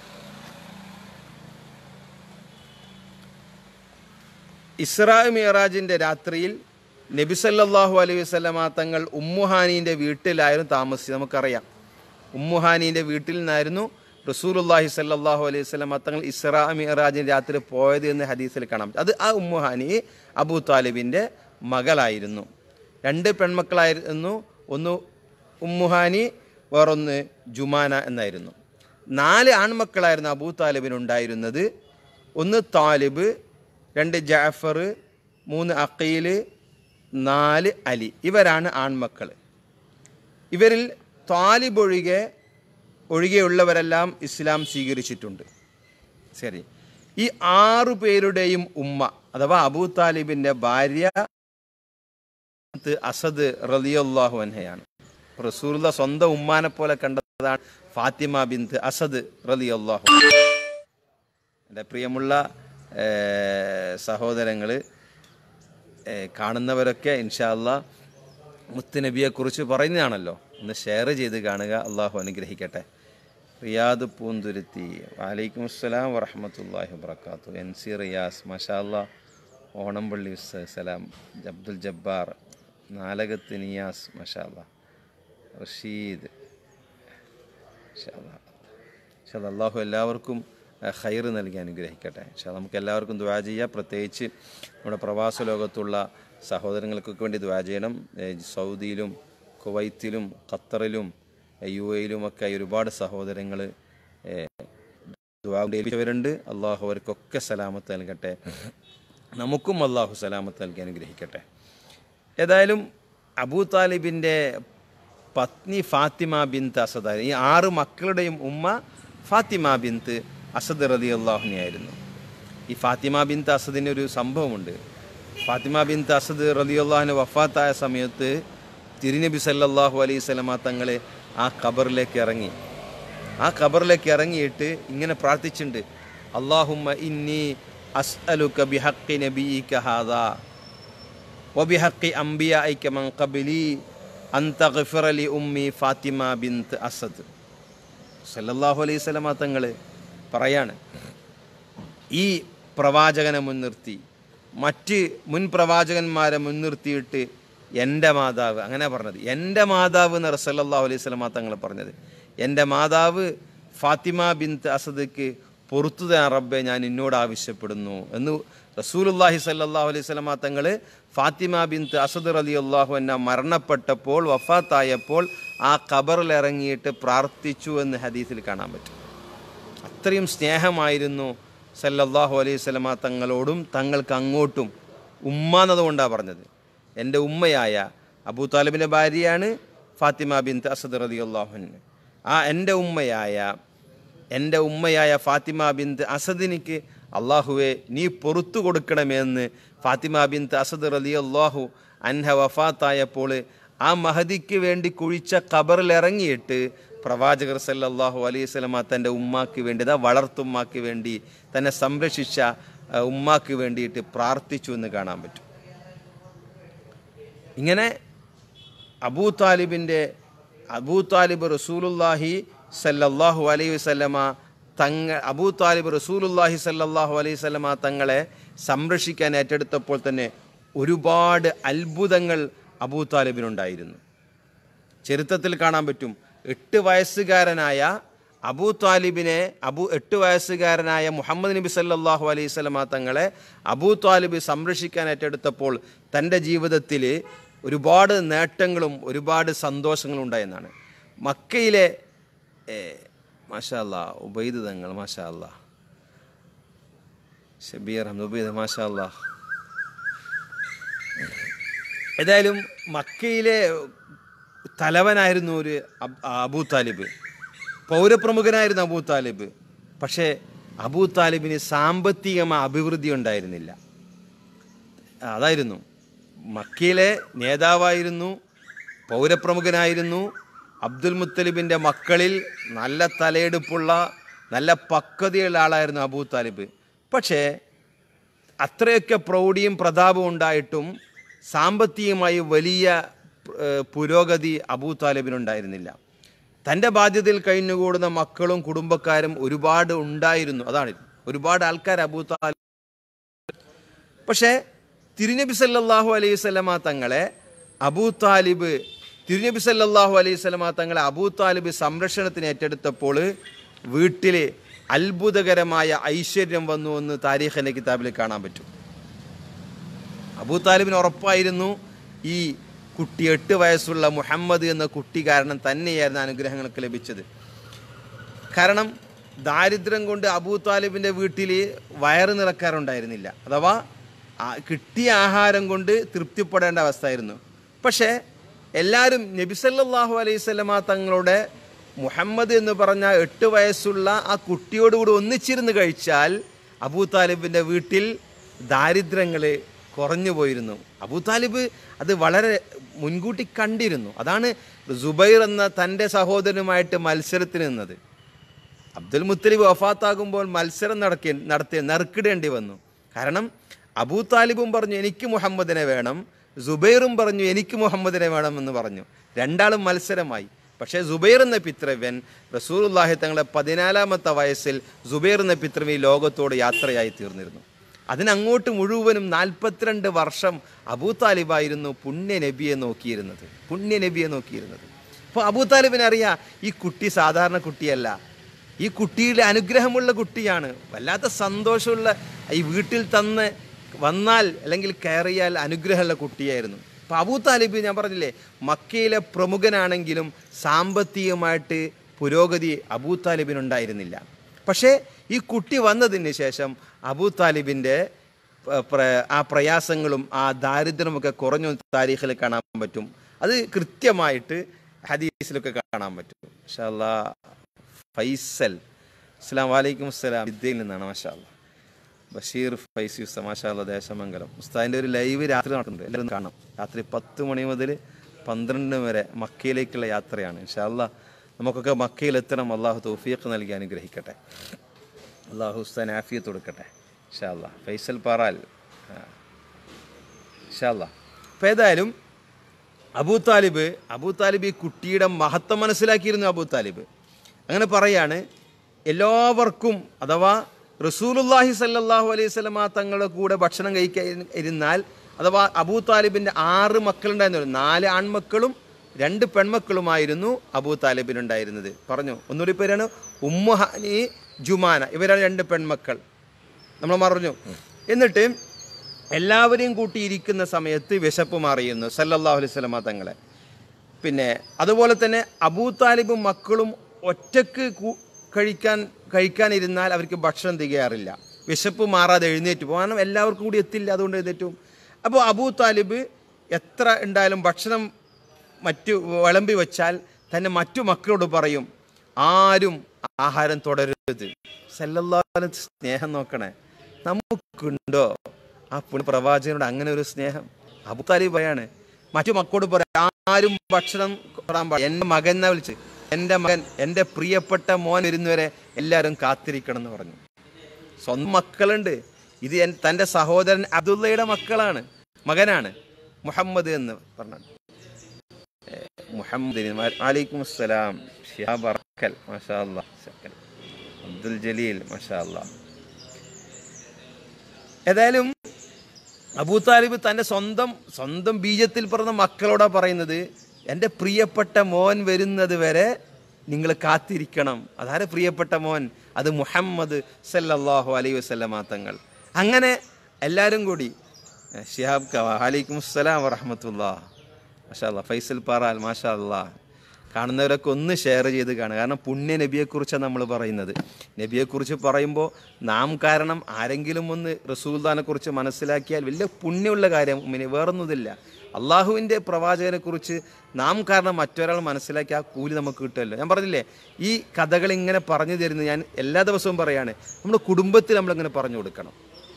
ഇസ്രാ മിയറാജിൻ്റെ രാത്രിയിൽ നബി സല്ലല്ലാഹു അലൈഹി വസല്ലമ തങ്ങൾ ഉമ്മുഹാനീൻ്റെ വീട്ടിലായിരുന്നു താമസിച്ചത് നമുക്കറിയാം ഉമ്മുഹാനീൻ്റെ വീട്ടിൽ നിന്നായിരുന്നു റസൂലുള്ളാഹി സല്ലല്ലാഹു അലൈഹി വസല്ലമ തങ്ങൾ ഇസ്രാ മിയറാജിൻ്റെ രാത്രി പോയത് എന്ന് ഹദീസിൽ കാണാം അത് ആ ഉമ്മുഹാനി അബൂ താലിബിൻ്റെ മകളായിരുന്നു രണ്ട് പെൺമക്കളായിരുന്നു ഒന്ന് ഉമ്മുഹാനി വേറൊന്ന് ജുമാന എന്നായിരുന്നു നാല് ആൺമക്കളായിരുന്നു അബൂ താലിബിനുണ്ടായിരുന്നത് ഒന്ന് താലിബ് രണ്ട് ജാഫർ മൂന്ന് അക്കീല് നാല് അലി ഇവരാണ് ആൺമക്കൾ ഇവരിൽ താലിബ് ഒഴികെ ഒഴികെയുള്ളവരെല്ലാം ഇസ്ലാം സ്വീകരിച്ചിട്ടുണ്ട് ശരി ഈ ആറു പേരുടെയും ഉമ്മ അഥവാ അബൂ താലിബിൻ്റെ ഭാര്യ ബിന്ത് അസദ് റലിയല്ലാഹു അൻഹയാണ് റസൂലുള്ള സ്വന്തം ഉമ്മാനെ പോലെ കണ്ടതാണ് ഫാത്തിമ ബിന്ത് അസദ് റലിയല്ലാഹു എൻ്റെ പ്രിയമുള്ള സഹോദരങ്ങൾ കാണുന്നവരൊക്കെ ഇൻഷാല്ല മുത്തുനബിയെക്കുറിച്ച് പറയുന്നതാണല്ലോ ഒന്ന് ഷെയർ ചെയ്ത് കാണുക അള്ളാഹു അനുഗ്രഹിക്കട്ടെ റിയാദ് പൂന്തുരുത്തി വലൈക്കും അസ്സലാം വറഹമത്തല്ലാഹി വബർക്കാത്തു എൻ സി റിയാസ് മഷാല്ല ഓണംപള്ളി ഉസ്താദ് സലാം അബ്ദുൽ ജബ്ബാർ നാലകത്ത് നിയാസ് മഷാല്ല റഷീദ് ഇൻഷാ അള്ളാഹു എല്ലാവർക്കും ഖൈർ നൽകി അനുഗ്രഹിക്കട്ടെ പക്ഷേ നമുക്ക് എല്ലാവർക്കും ദ്വാ ചെയ്യാം പ്രത്യേകിച്ച് നമ്മുടെ പ്രവാസ ലോകത്തുള്ള സഹോദരങ്ങൾക്കൊക്കെ വേണ്ടി ദ്വാ ചെയ്യണം ഏ, സൗദിയിലും കുവൈത്തിലും ഖത്തറിലും യു എയിലും ഒക്കെ ഒരുപാട് സഹോദരങ്ങൾ ഏൽപ്പിച്ചവരുണ്ട് അള്ളാഹു അവർക്കൊക്കെ സലാമത്ത് നൽകട്ടെ നമുക്കും അള്ളാഹു സലാമത്ത് നൽകി അനുഗ്രഹിക്കട്ടെ ഏതായാലും അബൂ താലിബിൻ്റെ പത്നി ഫാത്തിമ ബിന്ത് അസദ് ഈ ആറ് മക്കളുടെയും ഉമ്മ ഫാത്തിമ ബിന്ത് അസദ് റതി അള്ളാഹുനെയായിരുന്നു ഈ ഫാത്തിമ ബിന്ത് അസദിന് ഒരു സംഭവമുണ്ട് ഫാത്തിമ ബിന്ത് അസദ് റതി അള്ളാഹുന് വഫാത്തായ സമയത്ത് തിരുനബി സല്ലല്ലാഹു അലൈഹി സ്വലമ തങ്ങൾ ആ ഖബറിലേക്ക് ഇറങ്ങി ആ ഖബറിലേക്ക് ഇറങ്ങിയിട്ട് ഇങ്ങനെ പ്രാർത്ഥിച്ചിട്ടുണ്ട് അള്ളാഹുമ്മ ഇന്നി അസ്അലുക ബിഹഖി നബിയിക ഹാദാ وبحق أنبيائك من قبلي أن تغفر لي أمي فاطمة بنت أسد സല്ലല്ലാഹു അലൈഹി സ്വലമ തങ്ങൾ പറയാണ് ഈ പ്രവാചകനെ മുൻനിർത്തി മറ്റ് മുൻ പ്രവാചകന്മാരെ മുൻനിർത്തിയിട്ട് എൻ്റെ മാതാവ് അങ്ങനെ പറഞ്ഞത് എൻ്റെ മാതാവ് എന്ന് റസല്ലാഹു അലൈഹി സ്വലമ തങ്ങൾ പറഞ്ഞത് എൻ്റെ മാതാവ് ഫാത്തിമ ബിന്ത് അസദക്ക് പുറത്തു തരാൻ റബ്ബെ ഞാൻ എന്നോട് ആവശ്യപ്പെടുന്നു എന്ന് റസൂലുല്ലാഹി സല്ലല്ലാഹു അലൈഹി സ്വലമ തങ്ങൾ ഫാത്തിമ ബിന്ത് അസദ് അലി അള്ളാഹു എന്ന മരണപ്പെട്ടപ്പോൾ വഫാത്തായപ്പോൾ ആ ഖബറിൽ ഇറങ്ങിയിട്ട് പ്രാർത്ഥിച്ചു എന്ന് ഹദീസിൽ കാണാൻ പറ്റും അത്രയും സ്നേഹമായിരുന്നു സല്ലല്ലാഹു അലൈഹി സ്വലമ തങ്ങളോടും തങ്ങൾക്ക് അങ്ങോട്ടും ഉമ്മ എന്നതുകൊണ്ടാണ് പറഞ്ഞത് എൻ്റെ ഉമ്മയായ അബൂ താലിബിൻ്റെ ഭാര്യയാണ് ഫാത്തിമ ബിൻ അസദ് റതി അള്ളാഹുന് ആ എൻ്റെ ഉമ്മയായ എൻ്റെ ഉമ്മയായ ഫാത്തിമ ബിന്ത് അസദിനിക്ക് അള്ളാഹുവെ നീ പൊറത്തു കൊടുക്കണമെന്ന് ഫാത്തിമ ബിന്ത് അസദ് റലി അള്ളാഹു അൻഹ വഫാത്തായപ്പോൾ ആ മഹദിക്ക് വേണ്ടി കുഴിച്ച ഖബറിൽ ഇറങ്ങിയിട്ട് പ്രവാചകർ സല്ലല്ലാഹു അലൈഹി സ്വലമ തൻ്റെ ഉമ്മാക്ക് വേണ്ടി അതാ വളർത്തുമ്മാക്ക് വേണ്ടി തന്നെ സംരക്ഷിച്ച ആ, ഉമ്മാക്ക് വേണ്ടിയിട്ട് പ്രാർത്ഥിച്ചു എന്ന് കാണാൻ പറ്റും ഇങ്ങനെ അബൂ താലിബിൻ്റെ അബൂ താലിബ് റസൂലുല്ലാഹി സല്ലല്ലാഹു അലൈഹി വസല്ലമ തങ്ങ അബൂ താലിബ് റസൂലുല്ലാഹി സല്ലല്ലാഹു അലൈഹി വസല്ലമ തങ്ങളെ സംരക്ഷിക്കാൻ ഏറ്റെടുത്തപ്പോൾ തന്നെ ഒരുപാട് അത്ഭുതങ്ങൾ അബൂ താലിബിനുണ്ടായിരുന്നു ചരിത്രത്തിൽ കാണാൻ പറ്റും എട്ട് വയസ്സുകാരനായ അബൂ താലിബിനെ അബു എട്ട് വയസ്സുകാരനായ മുഹമ്മദ് നബി സല്ലല്ലാഹു അലൈഹി സ്വലമ തങ്ങളെ അബൂ താലിബ് സംരക്ഷിക്കാൻ ഏറ്റെടുത്തപ്പോൾ തൻ്റെ ജീവിതത്തിൽ ഒരുപാട് നേട്ടങ്ങളും ഒരുപാട് സന്തോഷങ്ങളും ഉണ്ടായെന്നാണ് മക്കയിലെ ഏ, മാഷാ അല്ലാ ഉബൈദ് തങ്ങൾ മാഷാ അല്ലാ ഷബീർ അഹമ്മദ് ഉബൈദ് മാഷാ അല്ലാ ഏതായാലും മക്കയിലെ തലവനായിരുന്നു ഒരു അബ്- അബൂ താലിബ് പൗരപ്രമുഖനായിരുന്നു അബൂ താലിബ് പക്ഷേ അബൂ താലിബിന് സാമ്പത്തികമായ അഭിവൃദ്ധി ഉണ്ടായിരുന്നില്ല അതായിരുന്നു മക്കയിലെ നേതാവായിരുന്നു പൗരപ്രമുഖനായിരുന്നു അബ്ദുൽ മുത്തലിബിൻ്റെ മക്കളിൽ നല്ല തലയെടുപ്പുള്ള നല്ല പക്വതയുള്ള ആളായിരുന്നു അബൂ താലിബ് പക്ഷേ അത്രയൊക്കെ പ്രൗഢിയും പ്രതാപവും ഉണ്ടായിട്ടും സാമ്പത്തികമായി വലിയ ഏഹ്, പുരോഗതി അബൂ താലിബിനുണ്ടായിരുന്നില്ല തൻ്റെ ബാധ്യതയിൽ കഴിഞ്ഞുകൂടുന്ന മക്കളും കുടുംബക്കാരും ഒരുപാട് ഉണ്ടായിരുന്നു അതാണ് ഒരുപാട് ആൾക്കാർ അബൂ താലിബ് പക്ഷേ തിരുനബി സല്ലല്ലാഹു അലൈഹി സ്വലമ തങ്ങളെ അബൂ താലിബ് തിരുനബി സല്ലല്ലാഹു അലൈഹി സ്വലമ തങ്ങളെ അബൂ താലിബ് സംരക്ഷണത്തിന് ഏറ്റെടുത്തപ്പോൾ വീട്ടിൽ അത്ഭുതകരമായ ഐശ്വര്യം വന്നു എന്ന് താരീഖിൻ്റെ കിതാബിൽ കാണാൻ പറ്റും അബൂ താലിബിന് ഉറപ്പായിരുന്നു ഈ കുട്ടി എട്ട് വയസ്സുള്ള മുഹമ്മദ് എന്ന കുട്ടി കാരണം തന്നെയായിരുന്നു അനുഗ്രഹങ്ങളൊക്കെ ലഭിച്ചത് കാരണം ദാരിദ്ര്യം കൊണ്ട് അബൂ താലിബിൻ്റെ വീട്ടിൽ വയറ് നിറക്കാറുണ്ടായിരുന്നില്ല അഥവാ ആ കിട്ടിയ ആഹാരം കൊണ്ട് തൃപ്തിപ്പെടേണ്ട അവസ്ഥയായിരുന്നു പക്ഷേ എല്ലാവരും നബിസല്ലാഹു അലൈഹി സ്വലമ തങ്ങളുടെ മുഹമ്മദ് എന്ന് പറഞ്ഞ എട്ട് വയസ്സുള്ള ആ കുട്ടിയോടുകൂടി ഒന്നിച്ചിരുന്ന് കഴിച്ചാൽ അബൂ താലിബിൻ്റെ വീട്ടിൽ ദാരിദ്ര്യങ്ങൾ കുറഞ്ഞു പോയിരുന്നു അബൂ താലിബ് അത് വളരെ മുൻകൂട്ടി കണ്ടിരുന്നു അതാണ് സുബൈർ എന്ന തൻ്റെ സഹോദരനുമായിട്ട് മത്സരത്തിന് നിന്നത് അബ്ദുൽ മുത്തലിബ് വഫാത്താകുമ്പോൾ മത്സരം നടക്കി നടത്തി നറുക്കിടേണ്ടി വന്നു കാരണം അബൂ താലിബും പറഞ്ഞു എനിക്ക് മുഹമ്മദിനെ വേണം സുബൈറും പറഞ്ഞു എനിക്ക് മുഹമ്മദിനെ വേണമെന്ന് പറഞ്ഞു രണ്ടാളും മത്സരമായി പക്ഷേ സുബൈർ എന്ന പിതൃവ്യൻ റസൂലുള്ളാഹി തങ്ങളെ പതിനാലാമത്തെ വയസ്സിൽ സുബൈർ എന്ന പിതൃവ്യൻ ഈ ലോകത്തോട് യാത്രയായി തീർന്നിരുന്നു അതിനങ്ങോട്ട് മുഴുവനും നാൽപ്പത്തിരണ്ട് വർഷം അബൂ താലിബായിരുന്നു പുണ്യ നബിയെ നോക്കിയിരുന്നത് പുണ്യ നബിയെ നോക്കിയിരുന്നത് അപ്പോൾ അബൂ താലിബിന് അറിയാം ഈ കുട്ടി സാധാരണ കുട്ടിയല്ല ഈ കുട്ടിയുടെ അനുഗ്രഹമുള്ള കുട്ടിയാണ് വല്ലാത്ത സന്തോഷമുള്ള ഈ വീട്ടിൽ തന്ന് വന്നാൽ അല്ലെങ്കിൽ കയറിയാൽ അനുഗ്രഹമുള്ള കുട്ടിയായിരുന്നു അപ്പം അബൂ താലിബ് ഞാൻ പറഞ്ഞില്ലേ മക്കയിലെ പ്രമുഖനാണെങ്കിലും സാമ്പത്തികമായിട്ട് പുരോഗതി അബൂ താലിബിനുണ്ടായിരുന്നില്ല പക്ഷേ ഈ കുട്ടി വന്നതിന് ശേഷം അബൂ താലിബിൻ്റെ പ- പ്ര- ആ പ്രയാസങ്ങളും ആ ദാരിദ്ര്യമൊക്കെ കുറഞ്ഞു താരീഖിൽ കാണാൻ പറ്റും അത് കൃത്യമായിട്ട് ഹദീസിലൊക്കെ കാണാൻ പറ്റും ഇൻഷാ അല്ലാ ഫൈസൽ അസ്സാം വലൈക്കും അസ്സലാം വിദ്യയിൽ നിന്നാണ് മാഷാ അല്ലാ ബഷീർ ഫൈസി ഉസ്താ മാഷാ അല്ലാ ദേശമംഗലം ഉസ്താദിൻ്റെ ഒരു ലൈവ് രാത്രി നടക്കുന്നുണ്ട് എല്ലാവരും കാണാം രാത്രി പത്ത് മണി മുതൽ പന്ത്രണ്ട് വരെ മക്കയിലേക്കുള്ള യാത്രയാണ് ഇൻഷാ അല്ലാ നമുക്കൊക്കെ മക്കയിൽ എത്തണം അള്ളാഹു തൗഫീഖ് നൽകി അനുഗ്രഹിക്കട്ടെ അള്ളാഹു ഉസ്താൻ ആഫിയത്ത് കൊടുക്കട്ടെ ഇൻഷാ അല്ലാ ഫൈസൽ പാറാൽ ആ. ഇൻഷാ അല്ലാ അപ്പോൾ ഏതായാലും അബൂ താലിബ് അബൂ താലിബ് ഈ കുട്ടിയുടെ മഹത്വം മനസ്സിലാക്കിയിരുന്നു അബൂ താലിബ് അങ്ങനെ പറയാണ് എല്ലാവർക്കും അഥവാ റസൂലുല്ലാഹി സല്ലല്ലാഹു അലൈഹി സ്വലമ തങ്ങളുടെ കൂടെ ഭക്ഷണം കഴിക്കാൻ ഇരുന്നാൽ അഥവാ അബൂ താലിബിൻ്റെ ആറ് മക്കളുണ്ടായിരുന്നു നാല് ആൺമക്കളും രണ്ട് പെൺമക്കളുമായിരുന്നു അബൂ താലിബിനുണ്ടായിരുന്നത് പറഞ്ഞു ഒന്നുകൂടി പേരാണ് ഉമ്മുഹാനി ജുമാന ഇവരാണ് രണ്ട് പെൺമക്കൾ നമ്മൾ പറഞ്ഞു എന്നിട്ട് എല്ലാവരെയും കൂട്ടിയിരിക്കുന്ന സമയത്ത് വിശപ്പ് മാറിയിരുന്നു സല്ലല്ലാഹു അലൈഹി സ്വലമ തങ്ങളെ പിന്നെ അതുപോലെ തന്നെ അബൂ താലിബും മക്കളും ഒറ്റക്ക് കൂ- കഴിക്കാൻ കഴിക്കാനിരുന്നാൽ അവർക്ക് ഭക്ഷണം തികയാറില്ല വിശപ്പ് മാറാതെ എഴുന്നേറ്റ് പോകും കാരണം എല്ലാവർക്കും കൂടി എത്തില്ല അതുകൊണ്ട് എഴുന്നേറ്റ് പോകും അപ്പോൾ അബൂ താലിബ് എത്ര ഉണ്ടായാലും ഭക്ഷണം മറ്റു വിളമ്പി വെച്ചാൽ തന്നെ മറ്റു മക്കളോട് പറയും ആരും ആഹാരം തുടരരുത് സല്ലല്ലാഹു സ്നേഹം നോക്കണേ നമുക്കുണ്ടോ ആ പുണ്യ പ്രവാചകനോട് അങ്ങനെ ഒരു സ്നേഹം അബു താലിബ് പറയാണ് മറ്റു മക്കളോട് പറയാം ആരും ഭക്ഷണം തൊടാൻ പാടില്ല എൻ്റെ മകൻ എന്നാ വിളിച്ച് എൻ്റെ മകൻ എൻ്റെ പ്രിയപ്പെട്ട മോൻ വരുന്നവരെ എല്ലാവരും കാത്തിരിക്കണം എന്ന് പറഞ്ഞു സ്വന്തം മക്കളുണ്ട് ഇത് എൻ തൻ്റെ സഹോദരൻ അബ്ദുള്ളയുടെ മക്കളാണ് മകനാണ് മുഹമ്മദ് എന്ന് പറഞ്ഞു മുഹമ്മദ് വലൈക്കും അസ്സലാം ഷിഹാബ് അറക്കൽ മാഷാ അല്ലാ ശക്കൽ. അബ്ദുൽ ജലീൽ മാഷാ അല്ലാ ഏതായാലും അബൂ താലിബ് തൻ്റെ സ്വന്തം സ്വന്തം ബീജത്തിൽ പറഞ്ഞ മക്കളോടാ പറയുന്നത് എൻ്റെ പ്രിയപ്പെട്ട മോൻ വരുന്നത് വരെ നിങ്ങൾ കാത്തിരിക്കണം അതാരെ പ്രിയപ്പെട്ട മോൻ അത് മുഹമ്മദ് സല്ലല്ലാഹു അലൈഹി വസല്ലമ തങ്ങൾ അങ്ങനെ എല്ലാവരും കൂടി ഏ, ഷിഹാബ് ക വലൈക്കും അസ്സലാം വറഹമത്തുല്ലാ മാഷാ അല്ലാ ഫൈസൽ പാറാൽ മാഷാ അല്ലാ കാണുന്നവരൊക്കെ ഒന്ന് ഷെയർ ചെയ്ത് കാണുക കാരണം പുണ്യ നബിയെക്കുറിച്ചാണ് നമ്മൾ പറയുന്നത് നബിയെക്കുറിച്ച് പറയുമ്പോൾ നാം കാരണം ആരെങ്കിലും ഒന്ന് റസൂൽദാനെ കുറിച്ച് മനസ്സിലാക്കിയാൽ വലിയ പുണ്യമുള്ള കാര്യം ഇനി വേറൊന്നുമില്ല അള്ളാഹുവിൻ്റെ പ്രവാചകനെക്കുറിച്ച് നാം കാരണം മറ്റൊരാൾ മനസ്സിലാക്കി ആ കൂലി നമുക്ക് കിട്ടുമല്ലോ ഞാൻ പറഞ്ഞില്ലേ ഈ കഥകൾ ഇങ്ങനെ പറഞ്ഞു തരുന്നത് ഞാൻ എല്ലാ ദിവസവും പറയാണ് നമ്മുടെ കുടുംബത്തിൽ നമ്മളിങ്ങനെ പറഞ്ഞു കൊടുക്കണം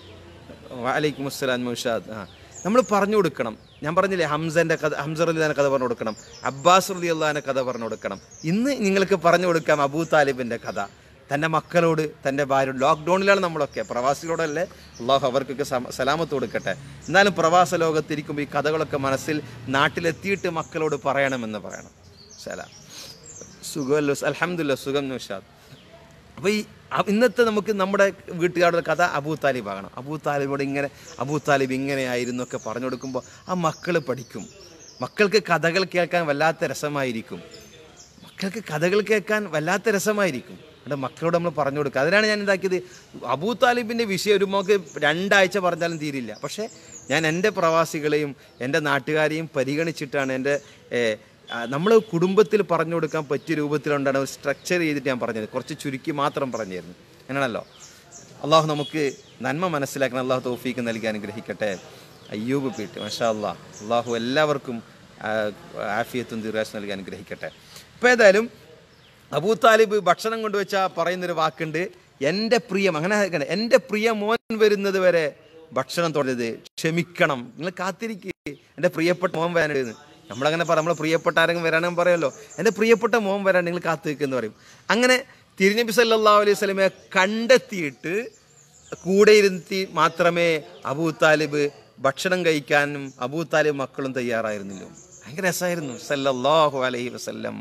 വലൈക്കും അസ്സലാം മുഷാദ് ആ നമ്മൾ പറഞ്ഞു കൊടുക്കണം ഞാൻ പറഞ്ഞില്ലേ ഹംസന്റെ കഥ ഹംസ റലിദാന്റെ കഥ പറഞ്ഞു കൊടുക്കണം അബ്ബാസ് റലി അള്ളഹാന്റെ കഥ പറഞ്ഞു കൊടുക്കണം ഇന്ന് നിങ്ങൾക്ക് പറഞ്ഞു കൊടുക്കാം അബൂ താലിബിന്റെ കഥ തൻ്റെ മക്കളോട് തൻ്റെ ഭാര്യ ലോക്ക്ഡൗണിലാണ് നമ്മളൊക്കെ പ്രവാസികളോടല്ലേ അള്ളാഹു അവർക്കൊക്കെ സമ- സലാമത്ത് കൊടുക്കട്ടെ എന്നാലും പ്രവാസ ലോകത്തിരിക്കുമ്പോൾ ഈ കഥകളൊക്കെ മനസ്സിൽ നാട്ടിലെത്തിയിട്ട് മക്കളോട് പറയണമെന്ന് പറയണം സലാം സുഖമല്ലോ അലഹമില്ല സുഖം നിഷാദ് അപ്പോൾ ഈ അ- ഇന്നത്തെ നമുക്ക് നമ്മുടെ വീട്ടുകാരുടെ കഥ അബൂ താലിബ് ആകണം അബൂ താലിബോട് ഇങ്ങനെ അബൂ താലിബ് ഇങ്ങനെയായിരുന്നു ഒക്കെ പറഞ്ഞു കൊടുക്കുമ്പോൾ ആ മക്കൾ പഠിക്കും മക്കൾക്ക് കഥകൾ കേൾക്കാൻ വല്ലാത്ത രസമായിരിക്കും മക്കൾക്ക് കഥകൾ കേൾക്കാൻ വല്ലാത്ത രസമായിരിക്കും അവിടെ മക്കളോട് നമ്മൾ പറഞ്ഞു കൊടുക്കുക അതിനാണ് ഞാൻ എന്താക്കിയത് അബൂ താലിബിൻ്റെ വിഷയം ഒരു നമുക്ക് രണ്ടാഴ്ച പറഞ്ഞാലും തീരില്ല പക്ഷേ ഞാൻ എൻ്റെ പ്രവാസികളെയും എൻ്റെ നാട്ടുകാരെയും പരിഗണിച്ചിട്ടാണ് എൻ്റെ നമ്മൾ കുടുംബത്തിൽ പറഞ്ഞു കൊടുക്കാൻ പറ്റിയ രൂപത്തിലുണ്ടാണ് ഒരു സ്ട്രക്ചർ ചെയ്തിട്ട് ഞാൻ പറഞ്ഞത് കുറച്ച് ചുരുക്കി മാത്രം പറഞ്ഞായിരുന്നു അങ്ങനെയാണല്ലോ അള്ളാഹു നമുക്ക് നന്മ മനസ്സിലാക്കണം അള്ളാഹു തൗഫീക്ക് നൽകി അനുഗ്രഹിക്കട്ടെ അയ്യൂബ് പീട്ട് മഷാ അള്ളാഹ് അള്ളാഹു എല്ലാവർക്കും ആ, ആഫിയത്തും ദീർഘാശം നൽകി അനുഗ്രഹിക്കട്ടെ അപ്പോൾ ഏതായാലും അബൂ താലിബ് ഭക്ഷണം കൊണ്ടുവച്ച പറയുന്നൊരു വാക്കുണ്ട് എൻ്റെ പ്രിയം അങ്ങനെ ആക്കണ്ട. എൻ്റെ പ്രിയ മോൻ വരുന്നത് വരെ ഭക്ഷണം തുടരുത് ക്ഷമിക്കണം നിങ്ങൾ കാത്തിരിക്കുക എൻ്റെ പ്രിയപ്പെട്ട മോൻ വരാനെന്ന് നമ്മളങ്ങനെ പറ നമ്മളെ പ്രിയപ്പെട്ട ആരെങ്കിലും വരാനും പറയുമല്ലോ എൻ്റെ പ്രിയപ്പെട്ട മോൻ വരാൻ നിങ്ങൾ കാത്തു നിൽക്കുമെന്ന് പറയും അങ്ങനെ തിരുനബി സല്ലല്ലാഹു അലൈഹി സ്വലമെ കണ്ടെത്തിയിട്ട് കൂടെ ഇരുത്തി മാത്രമേ അബൂ താലിബ് ഭക്ഷണം കഴിക്കാനും അബൂ താലിബ് മക്കളും തയ്യാറായിരുന്നില്ല ഭയങ്കര രസമായിരുന്നു സല്ലല്ലാഹു അലൈഹി വസല്ലം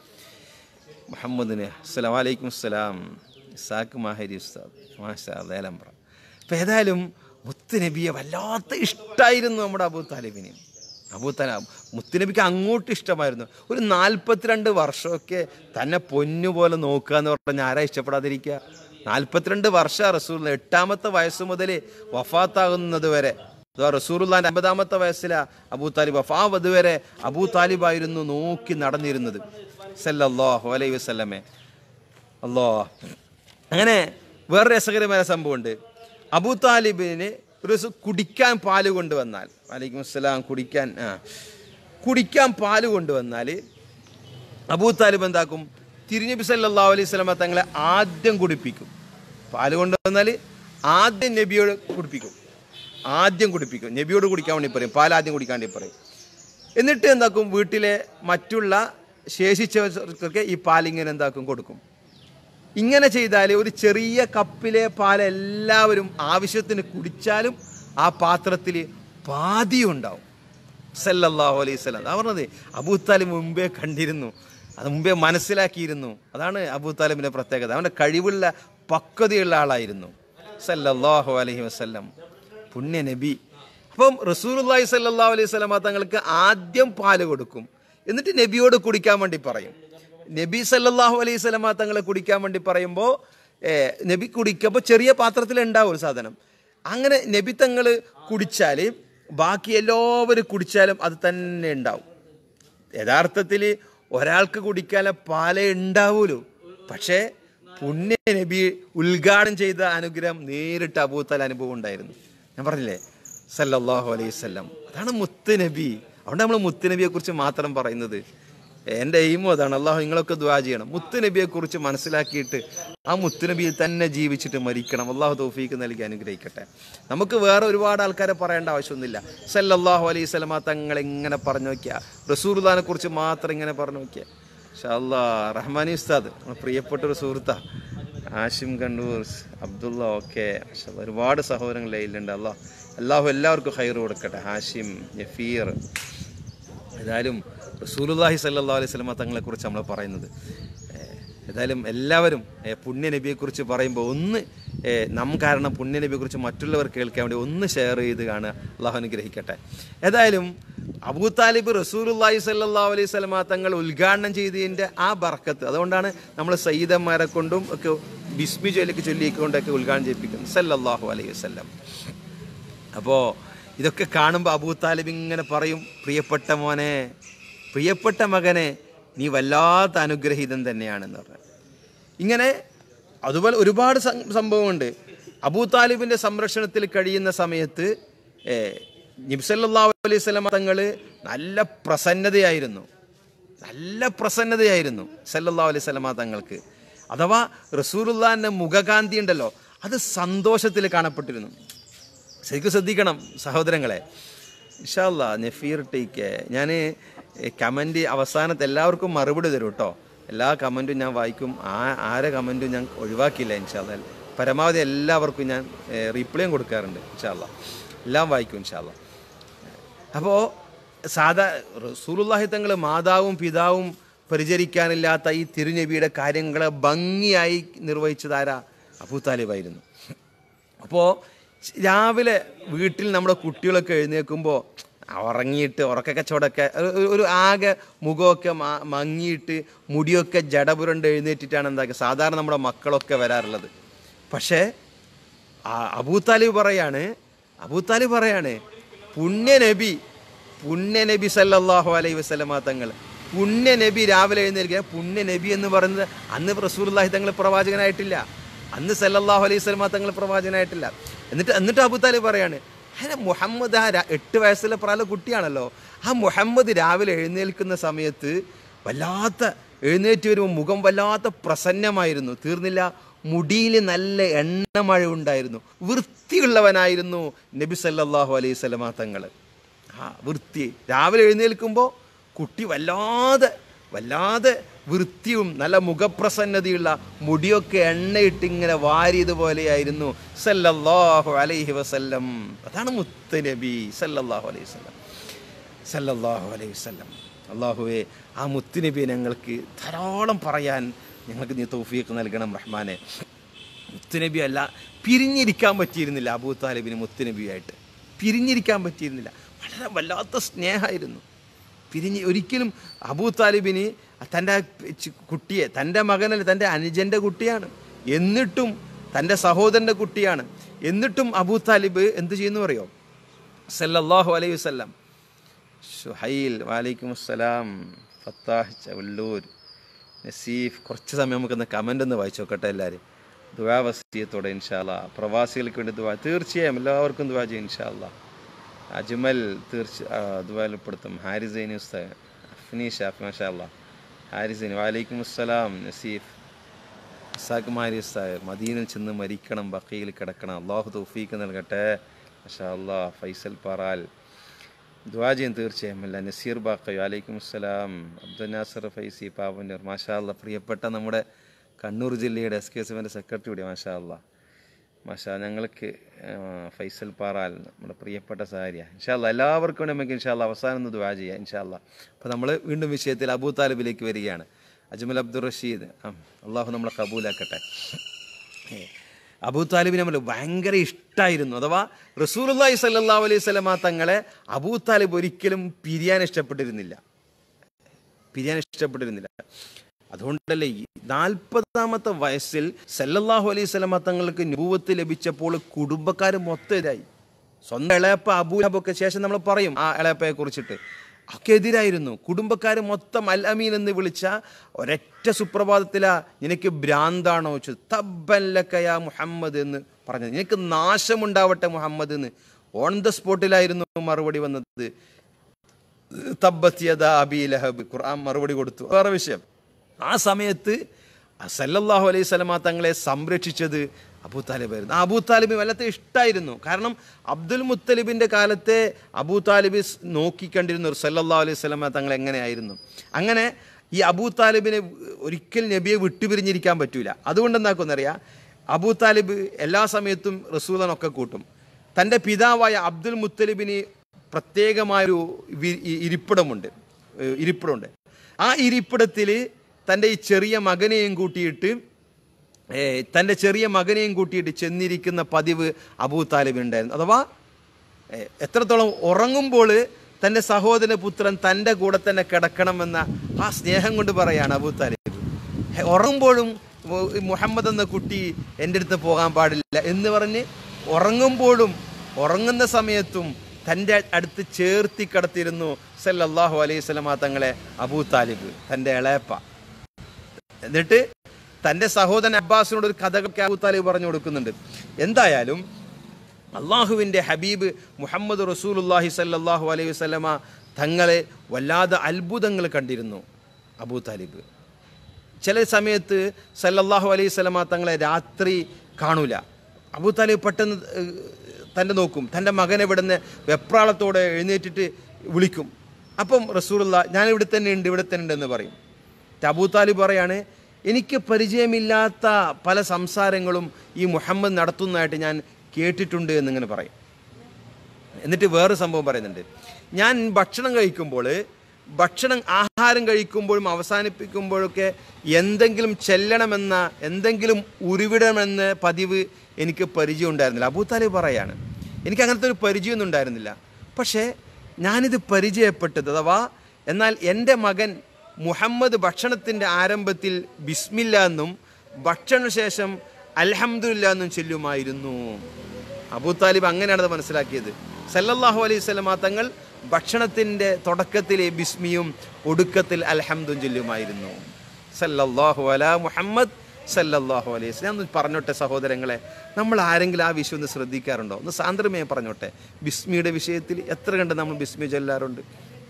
മുഹമ്മദിന് അസ്സലാം വലൈക്കും അസ്സലാം ഇസാഖ് മാഹരി ഉസ്താദ് മാഷാ ലേലംബ്ര അപ്പം ഏതായാലും മുത്തുനബിയെ വല്ലാത്ത ഇഷ്ടമായിരുന്നു നമ്മുടെ അബൂ താലിബിന് അബൂ താലിബ് മുത്തുനബിക്ക് അങ്ങോട്ട് ഇഷ്ടമായിരുന്നു ഒരു നാൽപ്പത്തിരണ്ട് വർഷമൊക്കെ തന്നെ പൊന്നുപോലെ നോക്കുക എന്ന് പറഞ്ഞാൽ ആരാ ഇഷ്ടപ്പെടാതിരിക്കുക നാൽപ്പത്തിരണ്ട് വർഷം റസൂൽ എട്ടാമത്തെ വയസ്സ് മുതൽ വഫാത്താകുന്നത് വരെ അഥവാ റസൂറുല്ലാൻ്റെ അമ്പതാമത്തെ വയസ്സിലാ അബൂ താലിബ് വഫാ അതുവരെ അബൂ താലിബായിരുന്നു നോക്കി നടന്നിരുന്നത് സല്ലല്ലാഹു അലൈഹി വസല്ലമേ അല്ലോ അങ്ങനെ വേറെ രസകരമായ സംഭവമുണ്ട് അബൂ താലിബിന് ഒരു ദിവസം കുടിക്കാൻ പാല് കൊണ്ടുവന്നാൽ വലൈക്കും അസ്സലാം കുടിക്കാൻ ആ കുടിക്കാൻ പാല് കൊണ്ടുവന്നാൽ അബൂ താലിബ് എന്താക്കും തിരുനബി സല്ലല്ലാഹു അലൈഹി സ്വലമ തങ്ങളെ ആദ്യം കുടിപ്പിക്കും പാല് കൊണ്ടുവന്നാൽ ആദ്യം നബിയോട് കുടിപ്പിക്കും ആദ്യം കുടിപ്പിക്കും നബിയോട് കുടിക്കാൻ വേണ്ടി പറയും പാൽ ആദ്യം കുടിക്കാൻ വേണ്ടി പറയും എന്നിട്ട് എന്താക്കും വീട്ടിലെ മറ്റുള്ള ശേഷിച്ചവർക്കൊക്കെ ഈ പാലിങ്ങനെ എന്താക്കും കൊടുക്കും ഇങ്ങനെ ചെയ്താൽ ഒരു ചെറിയ കപ്പിലെ പാൽ എല്ലാവരും ആവശ്യത്തിന് കുടിച്ചാലും ആ പാത്രത്തിൽ പാതിയും ഉണ്ടാവും സല്ലല്ലാഹു അലൈഹി സ്വലാം അതാ പറഞ്ഞത് അബൂ താലിബ് മുമ്പേ കണ്ടിരുന്നു അത് മുമ്പേ മനസ്സിലാക്കിയിരുന്നു അതാണ് അബൂ താലിബിൻ്റെ പ്രത്യേകത അവൻ്റെ കഴിവുള്ള പക്വതയുള്ള ആളായിരുന്നു സല്ലല്ലാഹു അലൈഹി വസല്ലം പുണ്യ നബി അപ്പം റസൂലുള്ളാഹി സല്ലല്ലാഹു അലൈഹി വസല്ലമ തങ്ങൾക്ക് ആദ്യം പാല് കൊടുക്കും എന്നിട്ട് നബിയോട് കുടിക്കാൻ വേണ്ടി പറയും നബി സല്ലല്ലാഹു അലൈഹി സ്വലമ തങ്ങളെ കുടിക്കാൻ വേണ്ടി പറയുമ്പോൾ നബി കുടിക്കുമ്പോൾ ചെറിയ പാത്രത്തിൽ ഉണ്ടാവും ഒരു സാധനം അങ്ങനെ നബി തങ്ങൾ കുടിച്ചാൽ ബാക്കി എല്ലാവരും കുടിച്ചാലും അത് തന്നെ ഉണ്ടാവും യഥാർത്ഥത്തിൽ ഒരാൾക്ക് കുടിക്കാനുള്ള പാലേ ഉണ്ടാവൂലൂ പക്ഷേ പുണ്യ നബി ഉദ്ഘാടനം ചെയ്ത അനുഗ്രഹം നേരിട്ട് അബൂത്തൽ അനുഭവം ഉണ്ടായിരുന്നു ഞാൻ പറഞ്ഞില്ലേ സല്ലല്ലാഹു അലൈഹി വസല്ലം അതാണ് മുത്ത് നബി അതുകൊണ്ട് നമ്മൾ മുത്ത് നബിയെ കുറിച്ച് മാത്രം പറയുന്നത് എൻ്റെ എയിമും അതാണ് അള്ളാഹു നിങ്ങളൊക്കെ ദ്വാ ചെയ്യണം മുത്തുനബിയെ കുറിച്ച് മനസ്സിലാക്കിയിട്ട് ആ മുത്തുനബിയിൽ തന്നെ ജീവിച്ചിട്ട് മരിക്കണം അള്ളാഹു തൗഫീക്ക് നൽകി അനുഗ്രഹിക്കട്ടെ നമുക്ക് വേറെ ഒരുപാട് ആൾക്കാരെ പറയേണ്ട ആവശ്യമൊന്നുമില്ല സല്ലല്ലാഹു അലൈഹി സ്വലമ തങ്ങൾ ഇങ്ങനെ പറഞ്ഞു നോക്കിയ റസൂർദാനെ കുറിച്ച് മാത്രം ഇങ്ങനെ പറഞ്ഞു നോക്കിയ ഷാല്ലാ റഹ്മാനി ഉസ്താദ് നമ്മുടെ പ്രിയപ്പെട്ട ഒരു സുഹൃത്താ ആഷിം കണ്ണൂർ അബ്ദുള്ള ഓക്കെ ഒരുപാട് സഹോദരങ്ങൾ ലൈലുണ്ട് അള്ളാഹ് അള്ളാഹു എല്ലാവർക്കും ഹൈർ കൊടുക്കട്ടെ ഹാഷിം ജഫീർ ഏതായാലും റസൂലുല്ലാഹി സല്ലാ അലൈഹി സ്വലമ തങ്ങളെക്കുറിച്ച് നമ്മൾ പറയുന്നത് ഏഹ് ഏതായാലും എല്ലാവരും ഏഹ് പുണ്യനബിയെക്കുറിച്ച് പറയുമ്പോൾ ഒന്ന് ഏഹ് നം കാരണം പുണ്യനബിയെക്കുറിച്ച് മറ്റുള്ളവർ കേൾക്കാൻ വേണ്ടി ഒന്ന് ഷെയർ ചെയ്ത് കാണുക അള്ളാഹു അനുഗ്രഹിക്കട്ടെ ഏതായാലും അബൂ താലിബ് റസൂലുല്ലാഹി സല്ലാ അലൈഹി സ്വലമ തങ്ങൾ ഉദ്ഘാടനം ചെയ്തതിൻ്റെ ആ ബർക്കത്ത് അതുകൊണ്ടാണ് നമ്മൾ സയ്യിദന്മാരെ കൊണ്ടും ഒക്കെ ബിസ്മി ചൊല്ലിക്ക് ചൊല്ലിക്കൊണ്ടൊക്കെ ഉദ്ഘാടനം ചെയ്യിപ്പിക്കുന്നത് സല്ലല്ലാഹു അലൈഹി വസല്ലം അപ്പോൾ ഇതൊക്കെ കാണുമ്പോൾ അബൂ താലിബ് ഇങ്ങനെ പറയും പ്രിയപ്പെട്ട മോനെ പ്രിയപ്പെട്ട മകനെ നീ വല്ലാത്ത അനുഗ്രഹീതൻ തന്നെയാണെന്ന് പറഞ്ഞു ഇങ്ങനെ അതുപോലെ ഒരുപാട് സം- സംഭവമുണ്ട് അബൂ താലിബിൻ്റെ സംരക്ഷണത്തിൽ കഴിയുന്ന സമയത്ത് നിബ്സല്ലാ അലൈഹി സ്വലമ തങ്ങൾ നല്ല പ്രസന്നതയായിരുന്നു നല്ല പ്രസന്നതയായിരുന്നു സല്ലല്ലാഹു അലൈഹി സ്വലമ തങ്ങൾക്ക് അഥവാ റസൂലുള്ളാന്റെ മുഖകാന്തി ഉണ്ടല്ലോ അത് സന്തോഷത്തിൽ കാണപ്പെട്ടിരുന്നു ശരിക്കും ശ്രദ്ധിക്കണം സഹോദരങ്ങളെ ഇഷാല്ല നഫീർ ടീക്ക് ഞാൻ കമൻറ്റ് അവസാനത്ത് എല്ലാവർക്കും മറുപടി തരും കേട്ടോ എല്ലാ കമൻറ്റും ഞാൻ വായിക്കും ആ ആരെ കമൻറ്റും ഞാൻ ഒഴിവാക്കില്ല ഇൻഷാല്ല പരമാവധി എല്ലാവർക്കും ഞാൻ റീപ്ലൈയും കൊടുക്കാറുണ്ട് ഇൻഷാല്ല എല്ലാം വായിക്കും ഇൻഷാല്ല അപ്പോൾ സാധാ റസൂലുള്ളാഹി തങ്ങൾ മാതാവും പിതാവും പരിചരിക്കാനില്ലാത്ത ഈ തിരുനബിയുടെ കാര്യങ്ങളെ ഭംഗിയായി നിർവഹിച്ചതാരാ അബൂ താലിബായിരുന്നു അപ്പോൾ രാവിലെ വീട്ടിൽ നമ്മുടെ കുട്ടികളൊക്കെ എഴുന്നേൽക്കുമ്പോൾ ഉറങ്ങിയിട്ട് ഉറക്ക കച്ചവടമൊക്കെ ഒരു- ഒരു ആകെ മുഖമൊക്കെ മ- മങ്ങിയിട്ട് മുടിയൊക്കെ ജടപുരണ്ട് എഴുന്നേറ്റിട്ടാണ് എന്താക്കുക സാധാരണ നമ്മുടെ മക്കളൊക്കെ വരാറുള്ളത് പക്ഷേ ആ അബൂത്താലിബ് പറയാണ് അബൂത്താലിബ് പറയാണ് പുണ്യനബി പുണ്യനബി സല്ലല്ലാഹു അലൈഹി വസല്ലമ തങ്ങൾ പുണ്യനബി രാവിലെ എഴുന്നേൽക്കുക പുണ്യനബി എന്ന് പറയുന്നത് അന്ന് റസൂലുള്ളാഹി തങ്ങൾ പ്രവാചകനായിട്ടില്ല അന്ന് സല്ലല്ലാഹു അലൈഹി വസല്ലമ തങ്ങൾ പ്രവാചകനായിട്ടില്ല എന്നിട്ട് എന്നിട്ട് അബൂത്താലിബ് പറയാണ് അങ്ങനെ മുഹമ്മദ് ആ ര- എട്ട് വയസ്സുള്ള പ്രായ കുട്ടിയാണല്ലോ ആ മുഹമ്മദ് രാവിലെ എഴുന്നേൽക്കുന്ന സമയത്ത് വല്ലാത്ത എഴുന്നേറ്റ് വരുമ്പോൾ മുഖം വല്ലാത്ത പ്രസന്നമായിരുന്നു തീർന്നില്ല മുടിയിൽ നല്ല എണ്ണമഴ ഉണ്ടായിരുന്നു വൃത്തിയുള്ളവനായിരുന്നു നബി സല്ലല്ലാഹു അലൈഹി സ്വലമ തങ്ങൾ ആ വൃത്തി രാവിലെ എഴുന്നേൽക്കുമ്പോൾ കുട്ടി വല്ലാതെ വല്ലാതെ വൃത്തിയും നല്ല മുഖപ്രസന്നതയുള്ള മുടിയൊക്കെ എണ്ണയിട്ട് ഇങ്ങനെ വാരിയതുപോലെയായിരുന്നു സല്ലല്ലാഹു അലൈഹി വസല്ലം അതാണ് മുത്ത് നബി സല്ലല്ലാഹു അലൈഹി വസല്ലം സല്ലല്ലാഹു അലൈഹി വസല്ലം അള്ളാഹുവെ ആ മുത്തുനബിയെ ഞങ്ങൾക്ക് ധാരാളം പറയാൻ ഞങ്ങൾക്ക് നീ തൗഫീഖ് നൽകണം റഹ്മാനെ മുത്തുനബി അല്ല പിരിഞ്ഞിരിക്കാൻ പറ്റിയിരുന്നില്ല അബൂ താലിബിന് മുത്തുനബിയായിട്ട് പിരിഞ്ഞിരിക്കാൻ പറ്റിയിരുന്നില്ല വളരെ വല്ലാത്ത സ്നേഹമായിരുന്നു പിരിഞ്ഞ് ഒരിക്കലും അബൂ താലിബിന് തൻ്റെ ചി- കുട്ടിയെ തൻ്റെ മകനല്ല തൻ്റെ അനുജൻ്റെ കുട്ടിയാണ് എന്നിട്ടും തൻ്റെ സഹോദരൻ്റെ കുട്ടിയാണ് എന്നിട്ടും അബൂ താലിബ് എന്ത് ചെയ്യുന്നു അറിയോ സല്ലല്ലാഹു അലൈഹി വസല്ലം ഷുഹൈൽ വാലൈക്കും അസ്സലാം ഫത്താഹ് ചവല്ലൂർ നസീഫ് കുറച്ച് സമയം നമുക്കൊന്ന് കമൻ്റ് ഒന്ന് വായിച്ചു നോക്കട്ടെ എല്ലാവരും ദുവാ വസീയത്തോടെ ഇൻഷാല്ല പ്രവാസികൾക്ക് വേണ്ടി ദുവാ തീർച്ചയായും എല്ലാവർക്കും ദുവാ ചെയ്യും ഇൻഷാല്ല അജ്മൽ തീർച്ച ദുവാൽ ഉൾപ്പെടുത്തും ഹാരിസൈൻ ഉസ്താദ് അഫ്നി ഷാഫ് മാഷാ അല്ലാ ഹാരിസൈൻ വാലൈക്കും അസ്സലാം നസീഫ് ഇസാഖ് മാരി ഉസ്താദ് മദീനയിൽ ചെന്ന് മരിക്കണം ബക്കയിൽ കിടക്കണം അള്ളാഹു തൗഫീക്ക് നൽകട്ടെ മാഷാ അല്ലാ ഫൈസൽ പാറാൽ ദുവാ ചെയ്യും തീർച്ചയായും അല്ല നസീർ ബാക്കയോ അലൈക്കും അസ്സലാം അബ്ദുൽ നാസർ ഫൈസി പാവന്നൂർ മാഷാ അല്ലാ പ്രിയപ്പെട്ട നമ്മുടെ കണ്ണൂർ ജില്ലയുടെ എസ് കെ എസ് എഫിൻ്റെ സെക്രട്ടറി കൂടി മാഷാ അല്ലാ മാഷാ ഞങ്ങൾക്ക് ആ, ഫൈസൽ പാറാൽ നമ്മുടെ പ്രിയപ്പെട്ട സാരിയ ഇൻഷാല്ല എല്ലാവർക്കും വേണ്ടി നമുക്ക് ഇൻഷാല്ല അവസാനം ഒന്ന് ദുവാ ചെയ്യാം ഇൻഷാല്ല അപ്പോൾ നമ്മൾ വീണ്ടും വിഷയത്തിൽ അബൂ താലിബിലേക്ക് വരികയാണ് അജ്മൽ അബ്ദുൾ റഷീദ് ആ അള്ളാഹു നമ്മളെ കബൂലാക്കട്ടെ ഏ, അബൂ താലിബിന് നമ്മൾ ഭയങ്കര ഇഷ്ടമായിരുന്നു അഥവാ റസൂലുള്ളാഹി സ്വല്ലല്ലാഹു അലൈഹി സ്വലമ തങ്ങളെ അബൂ താലിബ് ഒരിക്കലും പിരിയാൻ ഇഷ്ടപ്പെട്ടിരുന്നില്ല പിരിയാൻ ഇഷ്ടപ്പെട്ടിരുന്നില്ല അതുകൊണ്ടല്ലേ ഈ നാൽപ്പതാമത്തെ വയസ്സിൽ സല്ലല്ലാഹു അലൈഹി സ്വലമ തങ്ങൾക്ക് നുപൂവത്ത് ലഭിച്ചപ്പോൾ കുടുംബക്കാർ മൊത്തം ഇതായി സ്വന്തം ഇളയപ്പ അബൂലബൊക്കെ ശേഷം നമ്മൾ പറയും ആ ഇളയപ്പയെ കുറിച്ചിട്ട് ഒക്കെ എതിരായിരുന്നു കുടുംബക്കാർ മൊത്തം അൽ അമീൻ എന്ന് വിളിച്ച ഒരൊറ്റ സുപ്രഭാതത്തിലാ നിനക്ക് ഭ്രാന്താണോ ചോദിച്ചു തബ്ബല്ലക്കയാ മുഹമ്മദ് എന്ന് പറഞ്ഞത് നിനക്ക് നാശമുണ്ടാവട്ടെ മുഹമ്മദ് എന്ന് ഓൺ ദ സ്പോട്ടിലായിരുന്നു മറുപടി വന്നത് തബ്ബത്ത് യദാ അബീ ലഹബ് ഖുർആൻ മറുപടി കൊടുത്തു വേറെ വിഷയം ആ സമയത്ത് സല്ലല്ലാഹു അലൈഹി സ്വലമ തങ്ങളെ സംരക്ഷിച്ചത് അബൂ താലിബായിരുന്നു ആ അബൂ താലിബ് വല്ലത്തെ ഇഷ്ടമായിരുന്നു കാരണം അബ്ദുൽ മുത്തലിബിൻ്റെ കാലത്തെ അബൂ താലിബ് സ് നോക്കിക്കണ്ടിരുന്നു സല്ലല്ലാഹു അലൈഹി സ്വലമ തങ്ങൾ എങ്ങനെയായിരുന്നു അങ്ങനെ ഈ അബൂ താലിബിനെ ഒരിക്കൽ നബിയെ വിട്ടുപിരിഞ്ഞിരിക്കാൻ പറ്റൂല അതുകൊണ്ട് എന്താക്കുന്നറിയാം അബൂ താലിബ് എല്ലാ സമയത്തും റസൂലനൊക്കെ കൂട്ടും തൻ്റെ പിതാവായ അബ്ദുൽ മുത്തലിബിന് പ്രത്യേകമായൊരു വി- ഇ- ഇരിപ്പിടമുണ്ട് ഏഹ് ഇരിപ്പിടമുണ്ട് ആ ഇരിപ്പിടത്തിൽ തൻ്റെ ഈ ചെറിയ മകനെയും കൂട്ടിയിട്ട് ഏഹ് തൻ്റെ ചെറിയ മകനെയും കൂട്ടിയിട്ട് ചെന്നിരിക്കുന്ന പതിവ് അബൂ താലിബിനുണ്ടായിരുന്നു അഥവാ ഏഹ് എത്രത്തോളം ഉറങ്ങുമ്പോൾ തൻ്റെ സഹോദര പുത്രൻ തൻ്റെ കൂടെ തന്നെ കിടക്കണമെന്ന ആ സ്നേഹം കൊണ്ട് പറയാണ് അബൂ താലിബ് ഹെ, ഉറങ്ങുമ്പോഴും മു- മുഹമ്മദ് എന്ന കുട്ടി എൻ്റെ അടുത്ത് പോകാൻ പാടില്ല എന്ന് പറഞ്ഞ് ഉറങ്ങുമ്പോഴും ഉറങ്ങുന്ന സമയത്തും തൻ്റെ അടുത്ത് ചേർത്തി കിടത്തിയിരുന്നു സല്ലല്ലാഹു അലൈഹി സ്വലമ തങ്ങളെ അബൂ താലിബ് തൻ്റെ ഇളയപ്പ എന്നിട്ട് തൻ്റെ സഹോദരൻ അബ്ബാസിനോട് ഒരു കഥകളൊക്കെ അബൂ താലിബ് പറഞ്ഞു കൊടുക്കുന്നുണ്ട് എന്തായാലും അള്ളാഹുവിൻ്റെ ഹബീബ് മുഹമ്മദ് റസൂലുല്ലാഹി സല്ലല്ലാഹു അലൈഹി വസല്ലമ തങ്ങളെ വല്ലാതെ അത്ഭുതങ്ങൾ കണ്ടിരുന്നു അബൂ താലിബ് ചില സമയത്ത് സല്ലല്ലാഹു അലൈഹി സ്വലമ തങ്ങളെ രാത്രി കാണൂല അബൂ താലിബ് പെട്ടെന്ന് ഏഹ്, തൻ്റെ നോക്കും തൻ്റെ മകനെ ഇവിടുന്ന് വെപ്രാളത്തോടെ എഴുന്നേറ്റിട്ട് വിളിക്കും അപ്പം റസൂലുള്ള ഞാൻ ഇവിടെ തന്നെ ഉണ്ട് ഇവിടെ തന്നെ ഉണ്ട് എന്ന് പറയും എന്നിട്ട് അബൂ താലിബ് പറയാണ് എനിക്ക് പരിചയമില്ലാത്ത പല സംസാരങ്ങളും ഈ മുഹമ്മദ് നടത്തുന്നതായിട്ട് ഞാൻ കേട്ടിട്ടുണ്ട് എന്നിങ്ങനെ പറയും എന്നിട്ട് വേറെ സംഭവം പറയുന്നുണ്ട് ഞാൻ ഭക്ഷണം കഴിക്കുമ്പോൾ ഭക്ഷണം ആഹാരം കഴിക്കുമ്പോഴും അവസാനിപ്പിക്കുമ്പോഴൊക്കെ എന്തെങ്കിലും ചെല്ലണമെന്ന എന്തെങ്കിലും ഉരുവിടണമെന്ന പതിവ് എനിക്ക് പരിചയം ഉണ്ടായിരുന്നില്ല അബൂ താലിബ് പറയാണ് എനിക്ക് അങ്ങനത്തെ ഒരു പരിചയമൊന്നും ഉണ്ടായിരുന്നില്ല പക്ഷേ ഞാനിത് പരിചയപ്പെട്ടത് അഥവാ എന്നാൽ എൻ്റെ മകൻ മുഹമ്മദ് ഭക്ഷണത്തിൻ്റെ ആരംഭത്തിൽ ബിസ്മില്ല എന്നും ഭക്ഷണശേഷം അൽഹംദുലില്ല എന്നും ചൊല്ലുമായിരുന്നു അബൂ താലിബ് അങ്ങനെയാണ് അത് മനസ്സിലാക്കിയത് സല്ലല്ലാഹു അലൈഹി സ്വലമ തങ്ങൾ ഭക്ഷണത്തിൻ്റെ തുടക്കത്തിലെ ബിസ്മിയും ഒടുക്കത്തിൽ അൽഹംദും ചൊല്ലുമായിരുന്നു സല്ലല്ലാഹു അലാ മുഹമ്മദ് സല്ലല്ലാഹു അലൈഹി സ്വലം ഞാൻ ഒന്ന് പറഞ്ഞോട്ടെ സഹോദരങ്ങളെ നമ്മൾ ആരെങ്കിലും ആ വിഷയം ഒന്ന് ശ്രദ്ധിക്കാറുണ്ടോ ഒന്ന് സാന്ദ്രമേ പറഞ്ഞോട്ടെ ബിസ്മിയുടെ വിഷയത്തിൽ എത്ര കണ്ട് നമ്മൾ ബിസ്മി ചൊല്ലാറുണ്ട്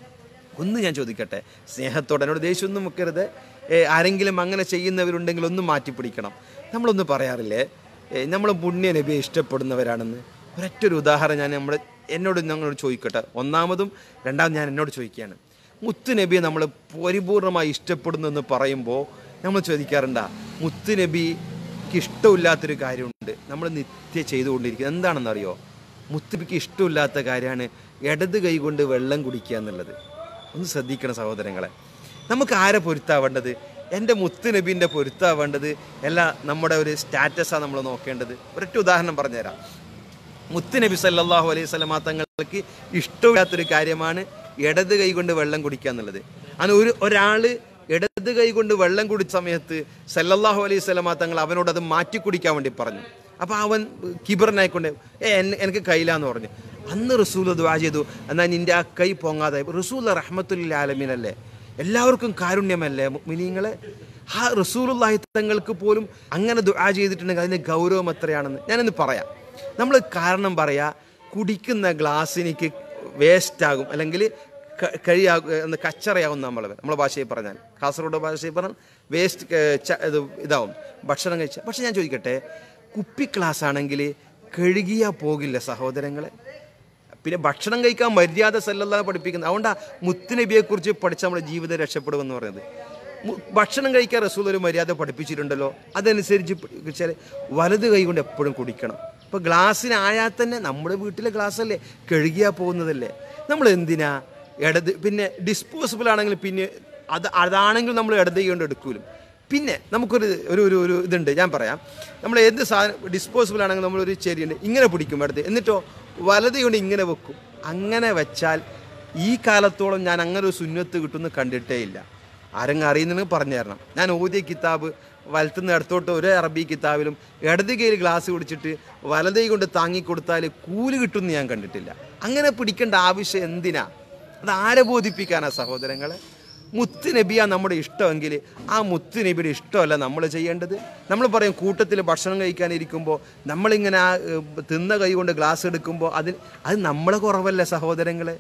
ഒന്ന് ഞാൻ ചോദിക്കട്ടെ സ്നേഹത്തോടെ എന്നോട് ദേഷ്യമൊന്നും വെക്കരുത് ഏ, ആരെങ്കിലും അങ്ങനെ ചെയ്യുന്നവരുണ്ടെങ്കിൽ ഒന്ന് മാറ്റിപ്പിടിക്കണം നമ്മളൊന്ന് പറയാറില്ലേ നമ്മൾ പുണ്യ നബിയെ ഇഷ്ടപ്പെടുന്നവരാണെന്ന് ഒരൊറ്റ ഒരു ഉദാഹരണം ഞാൻ നമ്മുടെ എന്നോട് ഞങ്ങളോട് ചോദിക്കട്ടെ ഒന്നാമതും രണ്ടാമത് ഞാൻ എന്നോട് ചോദിക്കുകയാണ് മുത്ത് നബിയെ നമ്മൾ പരിപൂർണമായി ഇഷ്ടപ്പെടുന്നു എന്ന് പറയുമ്പോൾ നമ്മൾ ചോദിക്കാറുണ്ടാ മുത്ത് നബിക്ക് ഇഷ്ടമില്ലാത്തൊരു കാര്യമുണ്ട് നമ്മൾ നിത്യ ചെയ്തുകൊണ്ടിരിക്കുന്നത് എന്താണെന്നറിയോ മുത്തുബിക്ക് ഇഷ്ടമില്ലാത്ത കാര്യമാണ് ഇടത് കൈ കൊണ്ട് വെള്ളം കുടിക്കുക എന്നുള്ളത് ഒന്ന് ശ്രദ്ധിക്കണം സഹോദരങ്ങളെ നമുക്ക് ആരെ പൊരുത്താവേണ്ടത് എൻ്റെ മുത്ത് നബീൻ്റെ പൊരുത്താവേണ്ടത് എല്ലാ നമ്മുടെ ഒരു സ്റ്റാറ്റസാണ് നമ്മൾ നോക്കേണ്ടത് ഒരൊറ്റ ഉദാഹരണം പറഞ്ഞുതരാം മുത്ത് നബി സല്ലല്ലാഹു അലൈഹി സ്വലമാ തങ്ങൾക്ക് ഇഷ്ടമില്ലാത്തൊരു കാര്യമാണ് ഇടത് കൈ കൊണ്ട് വെള്ളം കുടിക്കുക എന്നുള്ളത് അങ്ങനെ ഒരു ഒരാൾ ഇടത് കൈ കൊണ്ട് വെള്ളം കുടിച്ച സമയത്ത് സല്ലല്ലാഹു അലൈഹി സ്വലമാ തങ്ങൾ അവനോട് അത് മാറ്റി കുടിക്കാൻ വേണ്ടി പറഞ്ഞു അപ്പോൾ അവൻ കിബറിനായിക്കൊണ്ട് ഏ എൻ- എനിക്ക് കയ്യിലാന്ന് പറഞ്ഞു അന്ന് റസൂൽ ദുആ ചെയ്തു എന്നാൽ നിന്റെ ആ കൈ പൊങ്ങാതെ റസൂൽ റഹ്മത്തുൽ ആലമീനല്ലേ എല്ലാവർക്കും കാരുണ്യമല്ലേ മിനിങ്ങളെ ആ റസൂലുള്ളാഹി തങ്ങൾക്ക് പോലും അങ്ങനെ ദുആ ചെയ്തിട്ടുണ്ടെങ്കിൽ അതിൻ്റെ ഗൗരവം എത്രയാണെന്ന് ഞാനൊന്ന് പറയാം നമ്മൾ കാരണം പറയാ കുടിക്കുന്ന ഗ്ലാസ്സിനിക്ക് വേസ്റ്റ് ആകും അല്ലെങ്കിൽ ക- കഴിയാകും എന്ന് കച്ചറയാകും നമ്മൾ നമ്മളെ ഭാഷയിൽ പറഞ്ഞാൽ കാസർഗോഡ് ഭാഷയിൽ പറഞ്ഞാൽ വേസ്റ്റ് ഇത് ഇതാവും ഭക്ഷണം കഴിച്ചാൽ പക്ഷെ ഞാൻ ചോദിക്കട്ടെ കുപ്പി ഗ്ലാസ് ആണെങ്കിൽ കഴുകിയാൽ പോകില്ല സഹോദരങ്ങളെ പിന്നെ ഭക്ഷണം കഴിക്കാൻ മര്യാദ സല്ലല്ലാഹു പഠിപ്പിക്കുന്നത് അതുകൊണ്ടാ മുത്തുനബിയെക്കുറിച്ച് പഠിച്ച നമ്മുടെ ജീവിതം രക്ഷപ്പെടുമെന്ന് പറയുന്നത് മു- ഭക്ഷണം കഴിക്കാൻ റസൂൽ ഒരു മര്യാദ പഠിപ്പിച്ചിട്ടുണ്ടല്ലോ അതനുസരിച്ച് വെച്ചാൽ വലത് കൈ കൊണ്ട് എപ്പോഴും കുടിക്കണം ഇപ്പോൾ ഗ്ലാസ്സിനായാൽ തന്നെ നമ്മുടെ വീട്ടിലെ ഗ്ലാസ്സല്ലേ കഴുകിയാൽ പോകുന്നതല്ലേ നമ്മൾ എന്തിനാ ഇടത് പിന്നെ ഡിസ്പോസിബിൾ ആണെങ്കിൽ പിന്നെ അത് അതാണെങ്കിൽ നമ്മൾ ഇടത് കൈ കൊണ്ട് എടുക്കൂലും പിന്നെ നമുക്കൊരു ഒരു ഒരു ഒരു ഇതുണ്ട് ഞാൻ പറയാം നമ്മൾ എന്ത് സാധനം ഡിസ്പോസിബിൾ ആണെങ്കിൽ നമ്മളൊരു ചെരിയുണ്ട് ഇങ്ങനെ പിടിക്കും അടുത്ത് എന്നിട്ടോ വലത് കൊണ്ട് ഇങ്ങനെ വെക്കും അങ്ങനെ വെച്ചാൽ ഈ കാലത്തോളം ഞാൻ അങ്ങനെ ഒരു സുന്നത്ത് കിട്ടുമെന്ന് കണ്ടിട്ടേ ഇല്ല ആരെങ്കിലും അറിയുന്നുണ്ടെങ്കിൽ പറഞ്ഞു തരണം ഞാൻ ഓതിയ കിതാബ് വലത്തുനിന്ന് ഇടത്തോട്ട് ഒരു അറബി കിതാബിലും ഇടത് കൈയിൽ ഗ്ലാസ് കുടിച്ചിട്ട് വലത് കൈ കൊണ്ട് താങ്ങിക്കൊടുത്താൽ കൂലി കിട്ടുമെന്ന് ഞാൻ കണ്ടിട്ടില്ല അങ്ങനെ പിടിക്കേണ്ട ആവശ്യം എന്തിനാ അത് ആരെ ബോധിപ്പിക്കാനാ സഹോദരങ്ങളെ മുത്ത് നബിയാ നമ്മുടെ ഇഷ്ടമെങ്കിൽ ആ മുത്ത് നബിയുടെ ഇഷ്ടമല്ല നമ്മൾ ചെയ്യേണ്ടത് നമ്മൾ പറയും കൂട്ടത്തിൽ ഭക്ഷണം കഴിക്കാനിരിക്കുമ്പോൾ നമ്മളിങ്ങനെ ആ ഏഹ്, തിന്ന കൈ കൊണ്ട് ഗ്ലാസ് എടുക്കുമ്പോൾ അതിന് അത് നമ്മളെ കുറവല്ലേ സഹോദരങ്ങളെ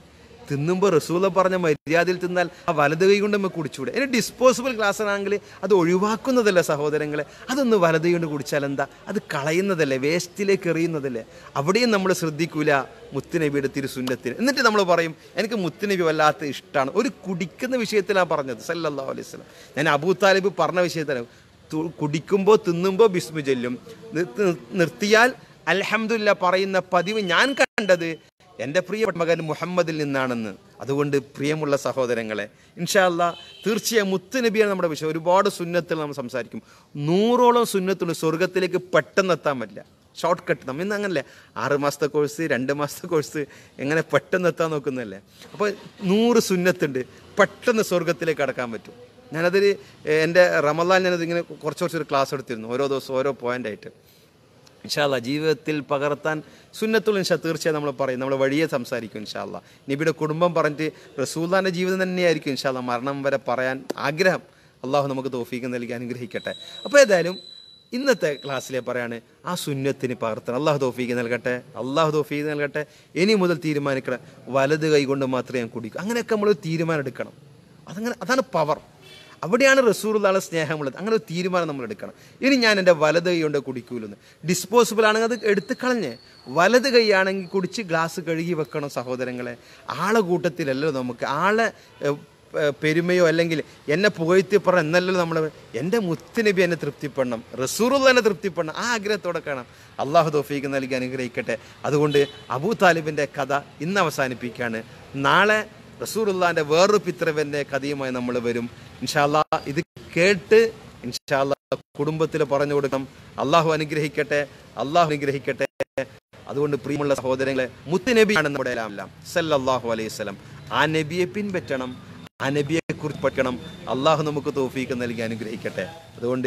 തിന്നുമ്പോൾ റസൂല പറഞ്ഞ മര്യാദയിൽ തിന്നാൽ ആ വലത് കൈ കൊണ്ട് നമുക്ക് കുടിച്ചുകൂടെ ഇനി ഡിസ്പോസിബിൾ ഗ്ലാസ് ആണെങ്കിൽ അത് ഒഴിവാക്കുന്നതല്ല സഹോദരങ്ങളെ അതൊന്ന് വലത് കൈ കൊണ്ട് കുടിച്ചാൽ എന്താ അത് കളയുന്നതല്ലേ വേസ്റ്റിലേക്ക് എറിയുന്നതല്ലേ അവിടെയും നമ്മൾ ശ്രദ്ധിക്കൂല മുത്തുനബിയുടെ തിരുസുന്നത്തിന് എന്നിട്ട് നമ്മൾ പറയും എനിക്ക് മുത്തുനബി വല്ലാത്ത ഇഷ്ടമാണ് ഒരു കുടിക്കുന്ന വിഷയത്തിലാണ് പറഞ്ഞത് സല്ലല്ലാഹു അലൈഹി വസല്ലം ഞാൻ അബൂ താലിബ് പറഞ്ഞ വിഷയത്തിലാണ് തു- കുടിക്കുമ്പോൾ തിന്നുമ്പോൾ ബിസ്മു ചൊല്ലും നിർത്തി- നിർത്തിയാൽ അൽഹംദുലില്ല പറയുന്ന പതിവ് ഞാൻ കണ്ടത് എൻ്റെ പ്രിയപ്പെട്ട മകൻ മുഹമ്മദിൽ നിന്നാണെന്ന് അതുകൊണ്ട് പ്രിയമുള്ള സഹോദരങ്ങളെ ഇൻഷാല്ല തീർച്ചയായും മുത്തുനബിയാണ് നമ്മുടെ വിഷയം ഒരുപാട് സുന്നത്തിൽ നമ്മൾ സംസാരിക്കും നൂറോളം സുന്നത്തുണ്ട് സ്വർഗത്തിലേക്ക് പെട്ടെന്ന് എത്താൻ പറ്റില്ല ഷോർട്ട് കട്ട് നമ്മൾ ഇന്ന് അങ്ങനല്ലേ ആറ് മാസത്തെ കോഴ്സ് രണ്ട് മാസത്തെ കോഴ്സ് എങ്ങനെ പെട്ടെന്ന് എത്താൻ നോക്കുന്നതല്ലേ അപ്പോൾ നൂറ് സുന്നത്തുണ്ട് പെട്ടെന്ന് സ്വർഗത്തിലേക്ക് കടക്കാൻ പറ്റും ഞാനതൊരു ഏഹ്, എൻ്റെ റമദാൻ ഞാനത് ഇങ്ങനെ കുറച്ച് കുറച്ചൊരു ക്ലാസ് എടുത്തിരുന്നു ഓരോ ദിവസം ഓരോ പോയിൻ്റായിട്ട് ഇൻഷാല്ല ജീവിതത്തിൽ പകർത്താൻ സുന്നത്തുൽ ഇൻഷാ തീർച്ചയായും നമ്മൾ പറയും നമ്മൾ വഴിയെ സംസാരിക്കും ഇൻഷാല്ല നബിയുടെ കുടുംബം പറഞ്ഞിട്ട് റസൂല്ലാൻ്റെ ജീവിതം തന്നെയായിരിക്കും ഇൻഷാല്ല മരണം വരെ പറയാൻ ആഗ്രഹം അള്ളാഹു നമുക്ക് തോഫീക്ക് നൽകി അനുഗ്രഹിക്കട്ടെ അപ്പോൾ ഏതായാലും ഇന്നത്തെ ക്ലാസ്സിലെ പറയാണ് ആ സുന്നത്തിന് പകർത്തണം അള്ളാഹു തോഫീക്ക് നൽകട്ടെ അള്ളാഹു തോഫീക്ക് നൽകട്ടെ ഇനി മുതൽ തീരുമാനിക്കണം വലത് കൈ കൊണ്ട് മാത്രമേ ഞാൻ കുടിക്കൂ അങ്ങനെയൊക്കെ നമ്മൾ തീരുമാനം എടുക്കണം അതങ്ങനെ അതാണ് പവർ അവിടെയാണ് റസൂറുള്ള സ്നേഹമുള്ളത് അങ്ങനെ ഒരു തീരുമാനം നമ്മൾ എടുക്കണം ഇനി ഞാൻ എൻ്റെ വലത് കൈ കൊണ്ട് കുടിക്കൂലെന്ന് ഡിസ്പോസിബിൾ ആണെങ്കിൽ അത് എടുത്ത് കളഞ്ഞ് വലത് കൈയാണെങ്കിൽ കുടിച്ച് ഗ്ലാസ് കഴുകി വെക്കണം സഹോദരങ്ങളെ ആളെ കൂട്ടത്തിലല്ലോ നമുക്ക് ആളെ ഏഹ്, ഏഹ്, പെരുമയോ അല്ലെങ്കിൽ എന്നെ പുകഴ്ത്തി പറ എന്നല്ലല്ലോ നമ്മൾ എൻ്റെ മുത്തുനബി എന്നെ തൃപ്തിപ്പെടണം റസൂറുള്ള എന്നെ തൃപ്തിപ്പെടണം ആ ആഗ്രഹത്തോടെ കാണാം അള്ളാഹു തോഫീക്ക് നൽകി അനുഗ്രഹിക്കട്ടെ അതുകൊണ്ട് അബൂ താലിബിൻ്റെ കഥ ഇന്ന് അവസാനിപ്പിക്കുകയാണ് നാളെ റസൂറുല്ലാന്റെ വേറൊരു പിത്രവന്റെ കഥയുമായി നമ്മൾ വരും ഇൻഷാല്ല ഇത് കേട്ട് ഇൻഷാല്ല കുടുംബത്തിൽ പറഞ്ഞു കൊടുക്കണം അള്ളാഹു അനുഗ്രഹിക്കട്ടെ അള്ളാഹു അനുഗ്രഹിക്കട്ടെ അതുകൊണ്ട് പ്രിയമുള്ള സഹോദരങ്ങളെ മുത്തുനബിയാണ് നമ്മുടെ എല്ലാം എല്ലാം സല്ലല്ലാഹു അലൈഹി വസല്ലം ആ നബിയെ പിൻപറ്റണം ആ നബിയെ കുറിച്ച് പഠിക്കണം അള്ളാഹു നമുക്ക് തോഫീക്ക് നൽകി അനുഗ്രഹിക്കട്ടെ അതുകൊണ്ട്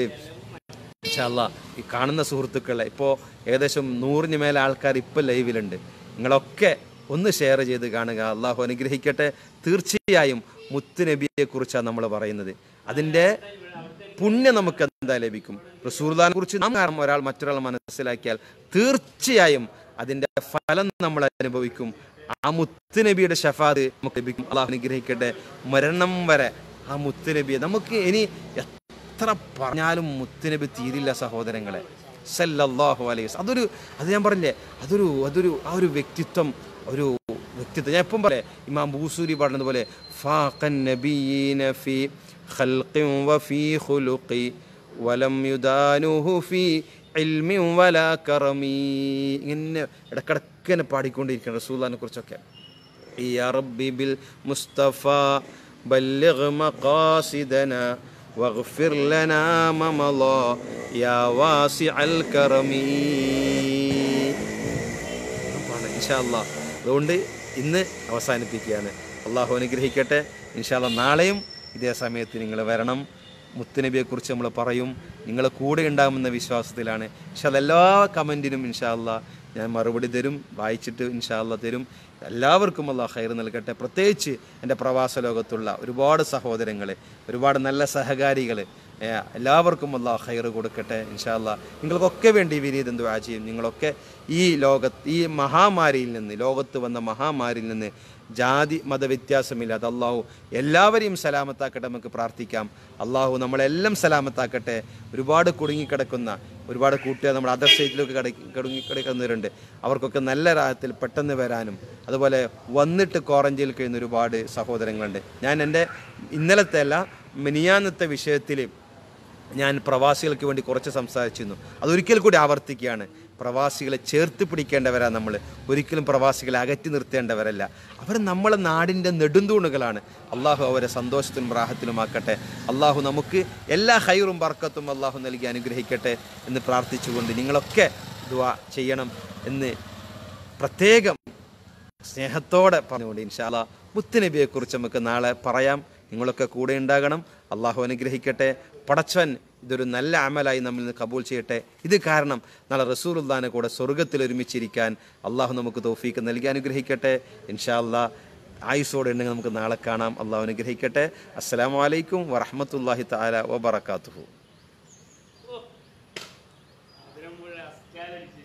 ഇൻഷാല്ല ഈ കാണുന്ന സുഹൃത്തുക്കളെ ഇപ്പോൾ ഏകദേശം നൂറിന് മേലെ ആൾക്കാർ ഇപ്പോൾ ലൈവിലുണ്ട് നിങ്ങളൊക്കെ ഒന്ന് ഷെയർ ചെയ്ത് കാണുക അള്ളാഹു അനുഗ്രഹിക്കട്ടെ തീർച്ചയായും മുത്തുനബിയെ കുറിച്ചാണ് നമ്മൾ പറയുന്നത് അതിൻ്റെ പുണ്യം നമുക്ക് എന്താ ലഭിക്കും റസൂർദാനെ കുറിച്ച് നാം കാരണം ഒരാൾ മറ്റൊരാൾ മനസ്സിലാക്കിയാൽ തീർച്ചയായും അതിൻ്റെ ഫലം നമ്മൾ അനുഭവിക്കും ആ മുത്തുനബിയുടെ ഷഫാദ് നമുക്ക് ലഭിക്കും അള്ളാഹു അനുഗ്രഹിക്കട്ടെ മരണം വരെ ആ മുത്തുനബിയെ നമുക്ക് ഇനി എത്ര പറഞ്ഞാലും മുത്തുനബി തീരില്ല സഹോദരങ്ങളെ സല്ലല്ലാഹു അലൈഹി വസല്ലം. അതൊരു അത് ഞാൻ പറഞ്ഞില്ലേ അതൊരു അതൊരു ആ ഒരു വ്യക്തിത്വം ഒരു വ്യക്തിത്വം ഞാൻ എപ്പം പറയാം ഇമാം ബൂസൂരി പറഞ്ഞതുപോലെ ഫാഖൻ നബിയീന ഫി ഖൽഖിൻ വഫീ ഖുലുഖി വലം യുദാനുഹു ഫീ ഇൽമിൻ വലാ കറമീ ഇങ്ങനെ ഇടക്കിടക്ക് തന്നെ പാടിക്കൊണ്ടിരിക്കണം റസൂലിനെ കുറിച്ചൊക്കെ يا ربي بالمصطفى بلغ مقاصدنا واغفر لنا ما مضى يا واسع الكرم ഇൻഷാല്ല അതുകൊണ്ട് ഇന്ന് അവസാനിപ്പിക്കുകയാണ് അള്ളാഹു അനുഗ്രഹിക്കട്ടെ ഇൻഷാല്ല നാളെയും ഇതേ സമയത്ത് നിങ്ങൾ വരണം മുത്തുനബിയെക്കുറിച്ച് നമ്മൾ പറയും നിങ്ങളെ കൂടെ ഉണ്ടാകുമെന്ന വിശ്വാസത്തിലാണ് ഇൻഷാല്ല എല്ലാ കമൻറ്റിനും ഇൻഷാല്ല ഞാൻ മറുപടി തരും വായിച്ചിട്ട് ഇൻഷാല്ല തരും എല്ലാവർക്കും അള്ളാഹ് ഹൈർ നൽകട്ടെ പ്രത്യേകിച്ച് എൻ്റെ പ്രവാസ ലോകത്തുള്ള ഒരുപാട് സഹോദരങ്ങൾ ഒരുപാട് നല്ല സഹകാരികൾ എല്ലാവർക്കും അള്ളാഹ് ഹൈർ കൊടുക്കട്ടെ ഇൻഷാല്ല നിങ്ങൾക്കൊക്കെ വേണ്ടി വിനീതം ദുആ ചെയ്യും നിങ്ങളൊക്കെ ഈ ലോകത്ത് ഈ മഹാമാരിയിൽ നിന്ന് ലോകത്ത് വന്ന മഹാമാരിയിൽ നിന്ന് ജാതി മതവ്യത്യാസമില്ലാതെ അള്ളാഹു എല്ലാവരെയും സലാമത്താക്കട്ടെ നമുക്ക് പ്രാർത്ഥിക്കാം അള്ളാഹു നമ്മളെല്ലാം സലാമത്താക്കട്ടെ ഒരുപാട് കുടുങ്ങിക്കിടക്കുന്ന ഒരുപാട് കൂട്ടുകാർ നമ്മുടെ അതർ സ്റ്റേറ്റിലൊക്കെ കട കുടുങ്ങിക്കിടക്കുന്നവരുണ്ട് അവർക്കൊക്കെ നല്ല രാഹത്തിൽ പെട്ടെന്ന് വരാനും അതുപോലെ വന്നിട്ട് ക്വാറന്റൈനിൽ കഴിയുന്ന ഒരുപാട് സഹോദരങ്ങളുണ്ട് ഞാൻ എൻ്റെ ഇന്നലത്തെ അല്ല മിനിയാന്നത്തെ വിഷയത്തിൽ ഞാൻ പ്രവാസികൾക്ക് വേണ്ടി കുറച്ച് സംസാരിച്ചിരുന്നു അതൊരിക്കൽ കൂടി ആവർത്തിക്കുകയാണ് പ്രവാസികളെ ചേർത്ത് പിടിക്കേണ്ടവരാ നമ്മൾ ഒരിക്കലും പ്രവാസികളെ അകറ്റി നിർത്തേണ്ടവരല്ല അവർ നമ്മളെ നാടിൻ്റെ നെടുന്തൂണുകളാണ് അള്ളാഹു അവരെ സന്തോഷത്തിലും റാഹത്തിലുമാക്കട്ടെ അള്ളാഹു നമുക്ക് എല്ലാ ഹൈറും ബർക്കത്തും അള്ളാഹു നൽകി അനുഗ്രഹിക്കട്ടെ എന്ന് പ്രാർത്ഥിച്ചുകൊണ്ട് നിങ്ങളൊക്കെ ദുആ ചെയ്യണം എന്ന് പ്രത്യേകം സ്നേഹത്തോടെ പറഞ്ഞുകൊണ്ട് ഇൻഷാല്ല മുത്തുനബിയെക്കുറിച്ച് നമുക്ക് നാളെ പറയാം നിങ്ങളൊക്കെ കൂടെ ഉണ്ടാകണം അള്ളാഹു അനുഗ്രഹിക്കട്ടെ പടച്ചവൻ ഇതൊരു നല്ല അമലായി നമ്മിൽ നിന്ന് കബൂൽ ചെയ്യട്ടെ ഇത് കാരണം നാളെ റസൂലുല്ലാനെ കൂടെ സ്വർഗത്തിൽ ഒരുമിച്ചിരിക്കാൻ അള്ളാഹു നമുക്ക് തോഫീക്ക് നൽകി അനുഗ്രഹിക്കട്ടെ ഇൻഷാല്ലാ ആയുസോടെ ഉണ്ടെങ്കിൽ നമുക്ക് നാളെ കാണാം അള്ളാഹു അനുഗ്രഹിക്കട്ടെ അസ്സലാമു അലൈക്കും വറഹമത്തല്ലാഹി താല വബർക്കാത്തുഹു അതിനും കൂടെ അസ്കാരം